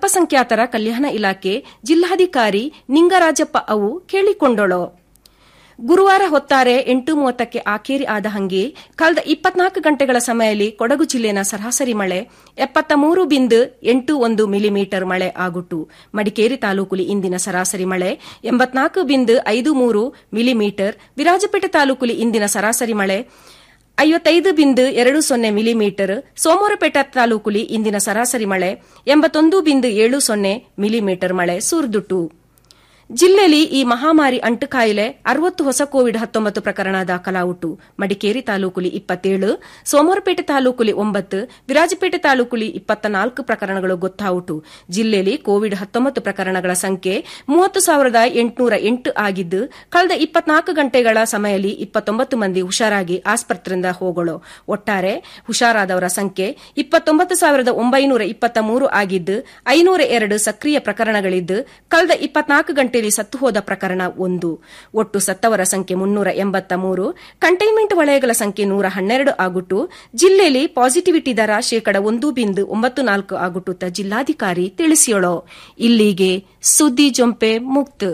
ಅಲ್ಪಸಂಖ್ಯಾತರ ಕಲ್ಯಾಣ ಇಲಾಖೆ ಜಿಲ್ಲಾಧಿಕಾರಿ ನಿಂಗರಾಜಪ್ಪ ಅವು ಕೇಳಿಕೊಂಡಳು ಗುರುವಾರ ಹೊತ್ತಾರೆ ಎಂಟು ಮೂವತ್ತಕ್ಕೆ ಆಕೇರಿ ಆದ ಹಂಗೆ ಕಳೆದ ಇಪ್ಪತ್ನಾಲ್ಕು ಗಂಟೆಗಳ ಸಮಯದಲ್ಲಿ ಕೊಡಗು ಜಿಲ್ಲೆನ ಸರಾಸರಿ ಮಳೆ ಎಪ್ಪತ್ತ ಮೂರು ಬಿಂದು ಎಂಟು ಒಂದು ಮಿಲಿಮೀಟರ್ ಮಳೆ ಆಗುಟ್ಟು ಮಡಿಕೇರಿ ತಾಲೂಕುಲಿ ಇಂದಿನ ಸರಾಸರಿ ಮಳೆ ಎಂಬತ್ನಾಲ್ಕು ಬಿಂದು ಐದು ಮೂರು ಮಿಲಿಮೀಟರ್ ವಿರಾಜಪೇಟೆ ತಾಲೂಕುಲಿ ಇಂದಿನ ಸರಾಸರಿ ಮಳೆ ಐವತ್ತೈದು ಬಿಂದು ಎರಡು ಸೊನ್ನೆ ಮಿಲಿಮೀಟರ್ ಸೋಮವಾರಪೇಟೆ ತಾಲೂಕುಲಿ ಇಂದಿನ ಸರಾಸರಿ ಮಳೆ ಎಂಬತ್ತೊಂದು ಬಿಂದು ಏಳು ಸೊನ್ನೆ ಮಿಲಿಮೀಟರ್ ಮಳೆ ಸುರಿದುಟ್ಟು ಜಿಲ್ಲೆಯಲ್ಲಿ ಈ ಮಹಾಮಾರಿ ಅಂಟು ಕಾಯಿಲೆ ಅರವತ್ತು ಹೊಸ ಕೋವಿಡ್ ಹತ್ತೊಂಬತ್ತು ಪ್ರಕರಣ ದಾಖಲಾವುಟ್ಟು ಮಡಿಕೇರಿ ತಾಲೂಕುಲಿ ಇಪ್ಪತ್ತೇಳು ಸೋಮವಾರಪೇಟೆ ತಾಲೂಕುಲಿ ಒಂಬತ್ತು ವಿರಾಜಪೇಟೆ ತಾಲೂಕುಲಿ ಇಪ್ಪತ್ತ ನಾಲ್ಕು ಪ್ರಕರಣಗಳು ಗೊತ್ತಾವುಟು ಜಿಲ್ಲೆಯಲ್ಲಿ ಕೋವಿಡ್ ಹತ್ತೊಂಬತ್ತು ಪ್ರಕರಣಗಳ ಸಂಖ್ಯೆ ಮೂವತ್ತು ಸಾವಿರದ ಎಂಟುನೂರ ಎಂಟು ಆಗಿದ್ದು ಕಳೆದ ಇಪ್ಪತ್ನಾಲ್ಕು ಗಂಟೆಗಳ ಸಮಯದಲ್ಲಿ ಇಪ್ಪತ್ತೊಂಬತ್ತು ಮಂದಿ ಹುಷಾರಾಗಿ ಆಸ್ಪತ್ರೆಯಿಂದ ಹೋಗಳು ಒಟ್ಟಾರೆ ಹುಷಾರಾದವರ ಸಂಖ್ಯೆ ಇಪ್ಪತ್ತೊಂಬತ್ತು ಸಾವಿರದ ಒಂಬೈನೂರ ಇಪ್ಪತ್ತ ಮೂರು ಆಗಿದ್ದು ಐನೂರ ಎರಡು ಸಕ್ರಿಯ ಪ್ರಕರಣಗಳಿದ್ದು ಕಳೆದ ಇಪ್ಪತ್ನಾಲ್ಕು ಗಂಟೆಯಲ್ಲಿ ಸತ್ತು ಹೋದ ಪ್ರಕರಣ ಒಂದು ಒಟ್ಟು ಸತ್ತವರ ಸಂಖ್ಯೆ ಮುನ್ನೂರ ಎಂಬತ್ತ ಮೂರು ಕಂಟೈನ್ಮೆಂಟ್ ವಲಯಗಳ ಸಂಖ್ಯೆ ನೂರ ಹನ್ನೆರಡು ಆಗುಟ್ಟು ಜಿಲ್ಲೆಯಲ್ಲಿ ಪಾಸಿಟಿವಿಟಿ ದರ ಶೇಕಡ ಒಂದು ಬಿಂದು ಒಂಬತ್ತು ನಾಲ್ಕು ಆಗುಟ್ಟುತ್ತ ಜಿಲ್ಲಾಧಿಕಾರಿ ತಿಳಿಸಿಯೋಳು ಇಲ್ಲಿಗೆ ಸುದ್ದಿ ಜೊಂಪೆ ಮುಕ್ತ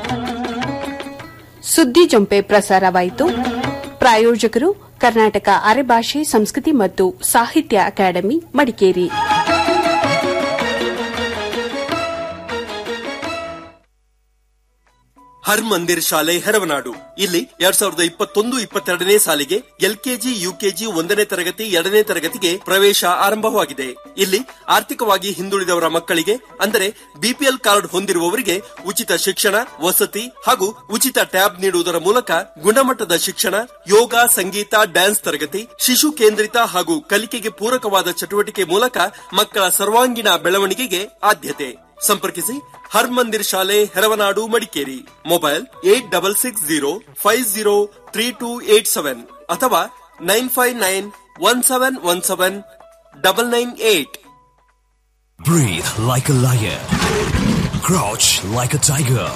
ಸುದ್ದಿ ಜೊಂಪೆ ಪ್ರಸಾರವಾಯಿತು ಪ್ರಾಯೋಜಕರು ಕರ್ನಾಟಕ ಅರೆಭಾಷೆ ಸಂಸ್ಕೃತಿ ಮತ್ತು ಸಾಹಿತ್ಯ ಅಕಾಡೆಮಿ ಮಡಿಕೇರಿ ಹರ್ ಮಂದಿರ್ ಶಾಲೆ ಹೆರವನಾಡು ಇಲ್ಲಿ ಎರಡ್ ಸಾವಿರದ ಇಪ್ಪತ್ತೊಂದು ಇಪ್ಪತ್ತೆರಡನೇ ಸಾಲಿಗೆ ಎಲ್ಕೆಜಿ ಯುಕೆಜಿ ಒಂದನೇ ತರಗತಿ ಎರಡನೇ ತರಗತಿಗೆ ಪ್ರವೇಶ ಆರಂಭವಾಗಿದೆ ಇಲ್ಲಿ ಆರ್ಥಿಕವಾಗಿ ಹಿಂದುಳಿದವರ ಮಕ್ಕಳಿಗೆ ಅಂದರೆ ಬಿಪಿಎಲ್ ಕಾರ್ಡ್ ಹೊಂದಿರುವವರಿಗೆ ಉಚಿತ ಶಿಕ್ಷಣ ವಸತಿ ಹಾಗೂ ಉಚಿತ ಟ್ಯಾಬ್ ನೀಡುವುದರ ಮೂಲಕ ಗುಣಮಟ್ಟದ ಶಿಕ್ಷಣ ಯೋಗ ಸಂಗೀತ ಡ್ಯಾನ್ಸ್ ತರಗತಿ ಶಿಶು ಕೇಂದ್ರಿತ ಹಾಗೂ ಕಲಿಕೆಗೆ ಪೂರಕವಾದ ಚಟುವಟಿಕೆ ಮೂಲಕ ಮಕ್ಕಳ ಸರ್ವಾಂಗೀಣ ಬೆಳವಣಿಗೆಗೆ ಆದ್ಯತೆ ಸಂಪರ್ಕಿಸಿ ಹರ್ ಮಂದಿರ್ ಶಾಲೆ Heravanadu Madikeri mobile eight double six zero five zero three two eight seven ಅಥವಾ nine five nine one seven one seven double nine eight Breathe like a lion. Crouch like a tiger.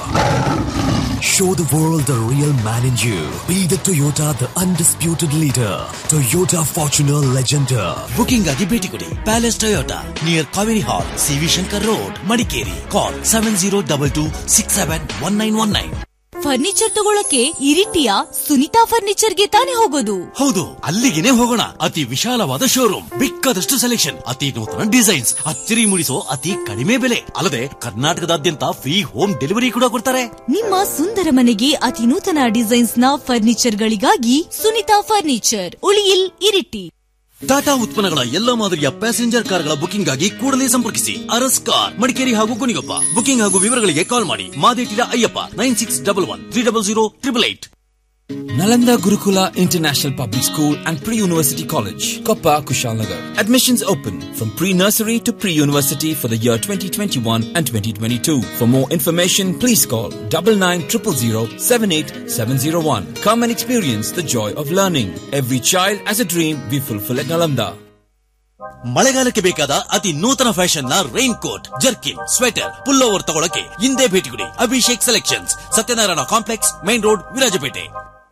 Show the world the real man in you. Be the Toyota, the undisputed leader. Toyota Fortuner Legender. Booking ಆಗಿ ಭೇಟಿ ಕೊಡಿ palace Toyota near Kaveri hall CV Shankar road Madikeri call seven zero double two six seven one nine one nine furniture ತಗೊಳಕ್ಕೆ ಇರಿಟಿಯ ಸುನಿತಾ ಫರ್ನಿಚರ್ಗೆ ತಾನೇ ಹೋಗೋದು ಹೌದು ಅಲ್ಲಿಗೆನೆ ಹೋಗೋಣ ಅತಿ ವಿಶಾಲವಾದ ಶೋರೂಮ್ ಬೇಕಾದಷ್ಟು ಸೆಲೆಕ್ಷನ್ ಅತಿ ನೂತನ ಡಿಸೈನ್ಸ್ ಅಚ್ಚರಿ ಮೂಡಿಸೋ ಅತಿ ಕಡಿಮೆ ಬೆಲೆ ಅಲ್ಲದೆ ಕರ್ನಾಟಕದಾದ್ಯಂತ ಫ್ರೀ ಹೋಮ್ ಡೆಲಿವರಿ ಕೂಡ ಕೊಡ್ತಾರೆ ನಿಮ್ಮ ಸುಂದರ ಮನೆಗೆ ಅತಿ ನೂತನ ಡಿಸೈನ್ಸ್ ನ ಫರ್ನಿಚರ್ ಗಳಿಗಾಗಿ ಸುನಿತಾ ಫರ್ನಿಚರ್ ಉಳಿಯಿಲ್ ಇರಿಟಿ ಟಾಟಾ ಉತ್ಪನ್ನಗಳ ಎಲ್ಲ ಮಾದರಿಯ ಪ್ಯಾಸೆಂಜರ್ ಕಾರ್ಗಳ ಬುಕಿಂಗ್ ಆಗಿ ಕೂಡಲೇ ಸಂಪರ್ಕಿಸಿ ಅರಸ್ ಕಾರ್ ಮಡಿಕೇರಿ ಹಾಗೂ ಗುಣಿಗೊಪ್ಪ ಬುಕಿಂಗ್ ಹಾಗೂ ವಿವರಗಳಿಗೆ ಕಾಲ್ ಮಾಡಿ Madetira Ayyappa nine six double one three double zero triple eight Nalanda Gurukula International Public School and Pre-University College, Koppa Kushalnagar. Admissions open from pre-nursery to pre-university for the year 2021 and 2022. For more information, please call double nine triple zero seven eight seven zero one. Come and experience the joy of learning. Every child has a dream we fulfill at Nalanda. ಮಳೆಗಾಲಕ್ಕೆ ಬೇಕಾದ ಅತಿ ನೂತನ ಫ್ಯಾಷನ್ ನ raincoat jerkin sweater pullover ತಗೊಳಕ್ಕೆ ಹಿಂದೆ ಭೇಟಿ ಕೊಡಿ Abhishek selections Satyanarayana complex main road Virajpet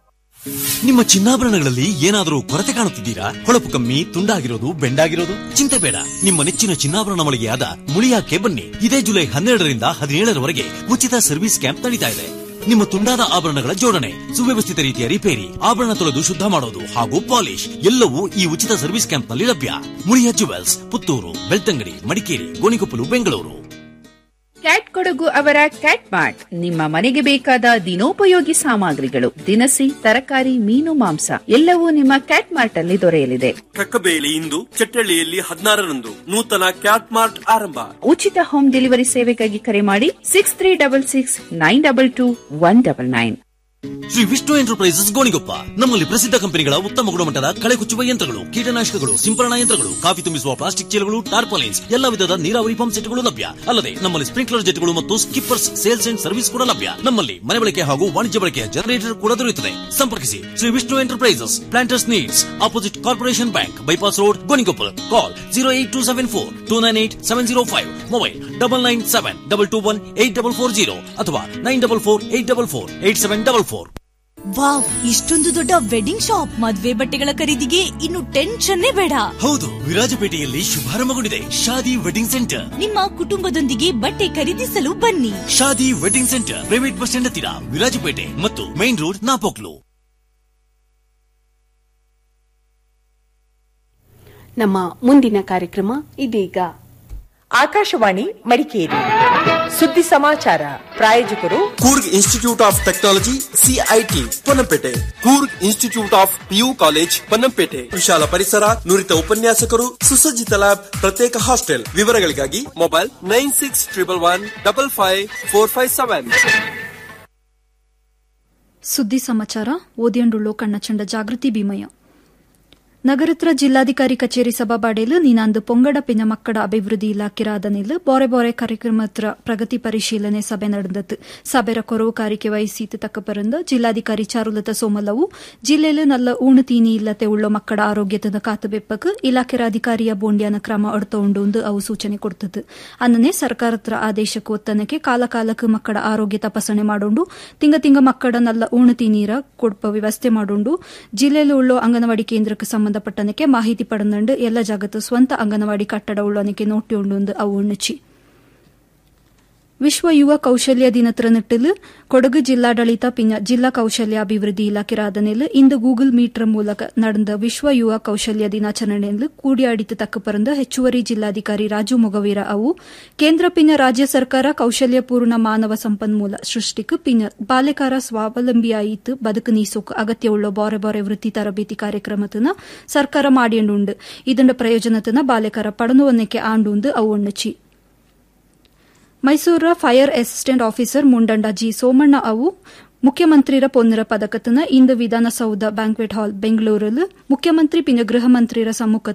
ನಿಮ್ಮ ಚಿನ್ನಾಭರಣಗಳಲ್ಲಿ ಏನಾದರೂ ಕೊರತೆ ಕಾಣುತ್ತಿದ್ದೀರಾ ಹೊಳಪು ಕಮ್ಮಿ ತುಂಡಾಗಿರೋದು ಬೆಂಡಾಗಿರೋದು ಚಿಂತೆ ಬೇಡ ನಿಮ್ಮ ನೆಚ್ಚಿನ ಚಿನ್ನಾಭರಣ ಮಳಿಗೆಯಾದ ಮುಳಿಯಾಕ್ಕೆ ಬನ್ನಿ ಇದೇ ಜುಲೈ ಹನ್ನೆರಡರಿಂದ ಹದಿನೇಳರವರೆಗೆ ಉಚಿತ ಸರ್ವಿಸ್ ಕ್ಯಾಂಪ್ ನಡೀತಾ ಇದೆ ನಿಮ್ಮ ತುಂಡಾದ ಆಭರಣಗಳ ಜೋಡಣೆ ಸುವ್ಯವಸ್ಥಿತ ರೀತಿಯ ರಿಪೇರಿ ಆಭರಣ ತೊಳೆದು ಶುದ್ಧ ಮಾಡೋದು ಹಾಗೂ ಪಾಲಿಶ್ ಎಲ್ಲವೂ ಈ ಉಚಿತ ಸರ್ವಿಸ್ ಕ್ಯಾಂಪ್ನಲ್ಲಿ ಲಭ್ಯ ಮುಳಿಯ ಜುವೆಲ್ಸ್ ಪುತ್ತೂರು ಬೆಳ್ತಂಗಡಿ ಮಡಿಕೇರಿ ಗೋಣಿಕೊಪ್ಪಲು ಬೆಂಗಳೂರು ಕ್ಯಾಟ್ ಕೊಡಗು ಅವರ ಕ್ಯಾಟ್ ಮಾರ್ಟ್ ನಿಮ್ಮ ಮನೆಗೆ ಬೇಕಾದ ದಿನೋಪಯೋಗಿ ಸಾಮಗ್ರಿಗಳು ದಿನಸಿ ತರಕಾರಿ ಮೀನು ಮಾಂಸ ಎಲ್ಲವೂ ನಿಮ್ಮ ಕ್ಯಾಟ್ ಮಾರ್ಟ್ ಅಲ್ಲಿ ದೊರೆಯಲಿದೆ ಕಕ್ಕಬೇಲಿ ಇಂದು ಚಟ್ಟಳ್ಳಿಯಲ್ಲಿ ಹದಿನಾರರಂದು ನೂತನ ಕ್ಯಾಟ್ ಮಾರ್ಟ್ ಆರಂಭ ಉಚಿತ ಹೋಮ್ ಡೆಲಿವರಿ ಸೇವೆಗಾಗಿ ಕರೆ ಮಾಡಿ six three double six nine double two one double nine Shri Vishnu enterprises Gonikoppa ನಮ್ಮಲ್ಲಿ ಪ್ರಸಿದ್ಧ ಕಂಪನಿಗಳ ಉತ್ತಮ ಗುಣಮಟ್ಟದ ಕಳೆ ಕುಚ್ಚುವ ಯಂತ್ರಗಳು ಕೀಟನಾಶಕಗಳು ಸಿಂಪರಣಾ ಯಂತ್ರಗಳು ಕಾಫಿ ತುಂಬಿಸುವ ಪ್ಲಾಸ್ಟಿಕ್ ಚೀಲಗಳು ಟಾರ್ಪಾಲಿನ್ಸ್ ಎಲ್ಲ ವಿಧದ ನೀರಾವರಿ ಪಂಪ್ ಸೆಟ್ಗಳು ಲಭ್ಯ ಅಲ್ಲದೆ ನಮ್ಮಲ್ಲಿ ಸ್ಪ್ರಿಂಕ್ಲರ್ ಜೆಟ್ಗಳು ಮತ್ತು ಸ್ಕಿಪ್ಪರ್ಸ್ ಸೇಲ್ಸ್ ಅಂಡ್ ಸರ್ವಿಸ್ ಕೂಡ ಲಭ್ಯ ನಮ್ಮಲ್ಲಿ ಮನೆ ಬಳಕೆ ಹಾಗೂ ವಾಣಿಜ್ಯ ಬಳಕೆಯ ಜನರೇಟರ್ ಕೂಡ ದೊರೆಯುತ್ತದೆ ಸಂಪರ್ಕಿಸಿ Shri Vishnu enterprises planters needs opposite corporation bank bypass road Gonikoppal call zero eight two seven four two nine eight seven zero five mobile double nine seven double two one eight double four zero ಅಥವಾ nine double four eight double four eight seven double four wow ಇಷ್ಟೊಂದು ದೊಡ್ಡ ವೆಡ್ಡಿಂಗ್ ಶಾಪ್ ಮದ್ವೆ ಬಟ್ಟೆಗಳ ಖರೀದಿಗೆ ಇನ್ನು ಟೆನ್ಷನ್ನೇ ಬೇಡ ಹೌದು ವಿರಾಜಪೇಟೆಯಲ್ಲಿ ಶುಭಾರಂಭಗೊಂಡಿದೆ ಶಾದಿ ವೆಡ್ಡಿಂಗ್ ಸೆಂಟರ್ ನಿಮ್ಮ ಕುಟುಂಬದೊಂದಿಗೆ ಬಟ್ಟೆ ಖರೀದಿಸಲು ಬನ್ನಿ Shaadi wedding centre private bus stand ಹತ್ತಿರ ವಿರಾಜಪೇಟೆ ಮತ್ತು ಮೈನ್ ರೋಡ್ ನಾಪೋಕ್ಲು ನಮ್ಮ ಮುಂದಿನ ಕಾರ್ಯಕ್ರಮ ಇದೀಗ ಆಕಾಶವಾಣಿ ಮಡಿಕೇರಿ ಸುದ್ದಿ ಸಮಾಚಾರ ಪ್ರಾಯೋಜಕರು Coorg institute of technology CIT Ponnampet Coorg institute of PU college Ponnampet ವಿಶಾಲ ಪರಿಸರ ನುರಿತ ಉಪನ್ಯಾಸಕರು ಸುಸಜ್ಜಿತ ಲ್ಯಾಬ್ ಪ್ರತ್ಯೇಕ ಹಾಸ್ಟೆಲ್ ವಿವರಗಳಿಗಾಗಿ mobile nine six triple one double five four five seven ಸುದ್ದಿ ಸಮಾಚಾರ ಓದಿಯಂಡುಳ್ಳೋ ಕಣ್ಣಚಂಡ ಜಾಗೃತಿ ಭೀಮಯ್ಯ ನಗರತ್ರ ಜಿಲ್ಲಾಧಿಕಾರಿ ಕಚೇರಿ ಸಭಾಬಾಡೇಲು ನೀನಾಂದು ಪೊಂಗಡ ಪಿನ ಮಕ್ಕಳ ಅಭಿವೃದ್ಧಿ ಇಲಾಖೆ ರಾಧನೆಲ್ ಬೋರೆ ಬೋರೆ ಕಾರ್ಯಕ್ರಮತ್ರ ಪ್ರಗತಿ ಪರಿಶೀಲನೆ ಸಭೆ ನಡೆದತ್ತು ಸಭೆರ ಕೊರವು ಕಾರಿಕೆ ವಹಿಸಿತು ತಕ್ಕ ಪರಂದ ಜಿಲ್ಲಾಧಿಕಾರಿ ಚಾರುಲತಾ ಸೋಮಲವು ಜಿಲ್ಲೆಲು ನಲ್ಲ ಊಣು ತೀನಿ ಇಲ್ಲತೆ ಉಳ್ಳೋ ಮಕ್ಕಳ ಆರೋಗ್ಯದ ಕಾತುಬೆಪ್ಪಕ್ ಇಲಾಖೆರ ಅಧಿಕಾರಿಯ ಬೋಂಡ್ಯಾನ ಕ್ರಮ ಅಡ್ತೊಂಡು ಅವು ಸೂಚನೆ ಕೊಡ್ತದೆ ಅನ್ನನೆ ಸರ್ಕಾರತ್ರ ಆದೇಶಕ್ಕೆ ಒತ್ತನಕ್ಕೆ ಕಾಲ ಕಾಲಕ್ಕೆ ಮಕ್ಕಳ ಆರೋಗ್ಯ ತಪಾಸಣೆ ಮಾಡೋಂಡು ತಿಂಗ ತಿಂಗ ಮಕ್ಕಳ ನಲ್ಲ ಊಣು ತೀನೀರ ಕೊಡ್ಪ ವ್ಯವಸ್ಥೆ ಮಾಡೋಂಡು ಜಿಲ್ಲೆಲು ಉಳ್ಳೋ ಅಂಗನವಾಡಿ ಕೇಂದ್ರಕ್ಕೆ ಸಂಬಂಧಪಟ್ಟನಕ್ಕೆ ಮಾಹಿತಿ ಪಡೆದಂಡು ಎಲ್ಲ ಜಾಗತ್ತು ಸ್ವಂತ ಅಂಗನವಾಡಿ ಕಟ್ಟಡ ಉಳ್ಳೋನಕ್ಕೆ ನೋಟಿಯುಂಡು ಅವು ಉಣ್ಣಚಿ ವಿಶ್ವ ಯುವ ಕೌಶಲ್ಯ ದಿನತ್ರ ನಿಟ್ಟಲು ಕೊಡಗು ಜಿಲ್ಲಾಡಳಿತ ಪಿಂಜ ಜಿಲ್ಲಾ ಕೌಶಲ್ಯ ಅಭಿವೃದ್ಧಿ ಇಲಾಖೆ ರಾಧನೆಲ್ ಇಂದು ಗೂಗಲ್ ಮೀಟರ್ ಮೂಲಕ ನಡೆದ ವಿಶ್ವ ಯುವ ಕೌಶಲ್ಯ ದಿನಾಚರಣೆಯಲ್ಲಿ ಕೂಡಿಯಾಡಿತು ತಕ್ಕ ಪರಂದ ಹೆಚ್ಚುವರಿ ಜಿಲ್ಲಾಧಿಕಾರಿ ರಾಜು ಮೊಗವೀರ ಅವು ಕೇಂದ್ರ ಪಿಂಜ ರಾಜ್ಯ ಸರ್ಕಾರ ಕೌಶಲ್ಯ ಪೂರ್ಣ ಮಾನವ ಸಂಪನ್ಮೂಲ ಸೃಷ್ಟಿಕ್ ಪಿಂಜ ಬಾಲೆಕಾರ ಸ್ವಾವಲಂಬಿಯಾಯಿತು ಬದುಕು ನೀಸೋಕ್ ಅಗತ್ಯವುಳ್ಳ ಬಾರೆ ಬಾರೆ ವೃತ್ತಿ ತರಬೇತಿ ಕಾರ್ಯಕ್ರಮತನ ಸರ್ಕಾರ ಮಾಡಿಯಂಡುಂಡು ಇದರ ಪ್ರಯೋಜನತನ ಬಾಲೆಕಾರ ಪಡನುವನ್ನಕ್ಕೆ ಆಂಡುಂದು ಅವು ಒಣ್ಣಚಿ ಮೈಸೂರ fire assistant officer Mundanda G Somanna ಅವು ಮುಖ್ಯಮಂತ್ರಿರ ಪೊನ್ನರ ಪದಕತನ ಇಂದು ವಿಧಾನಸೌಧ ಬ್ಯಾಂಕ್ವೆಟ್ ಹಾಲ್ ಬೆಂಗಳೂರಲ್ಲಿ ಮುಖ್ಯಮಂತ್ರಿ ಪಿನ ಗೃಹ ಮಂತ್ರಿರ ಸಮ್ಮುಖ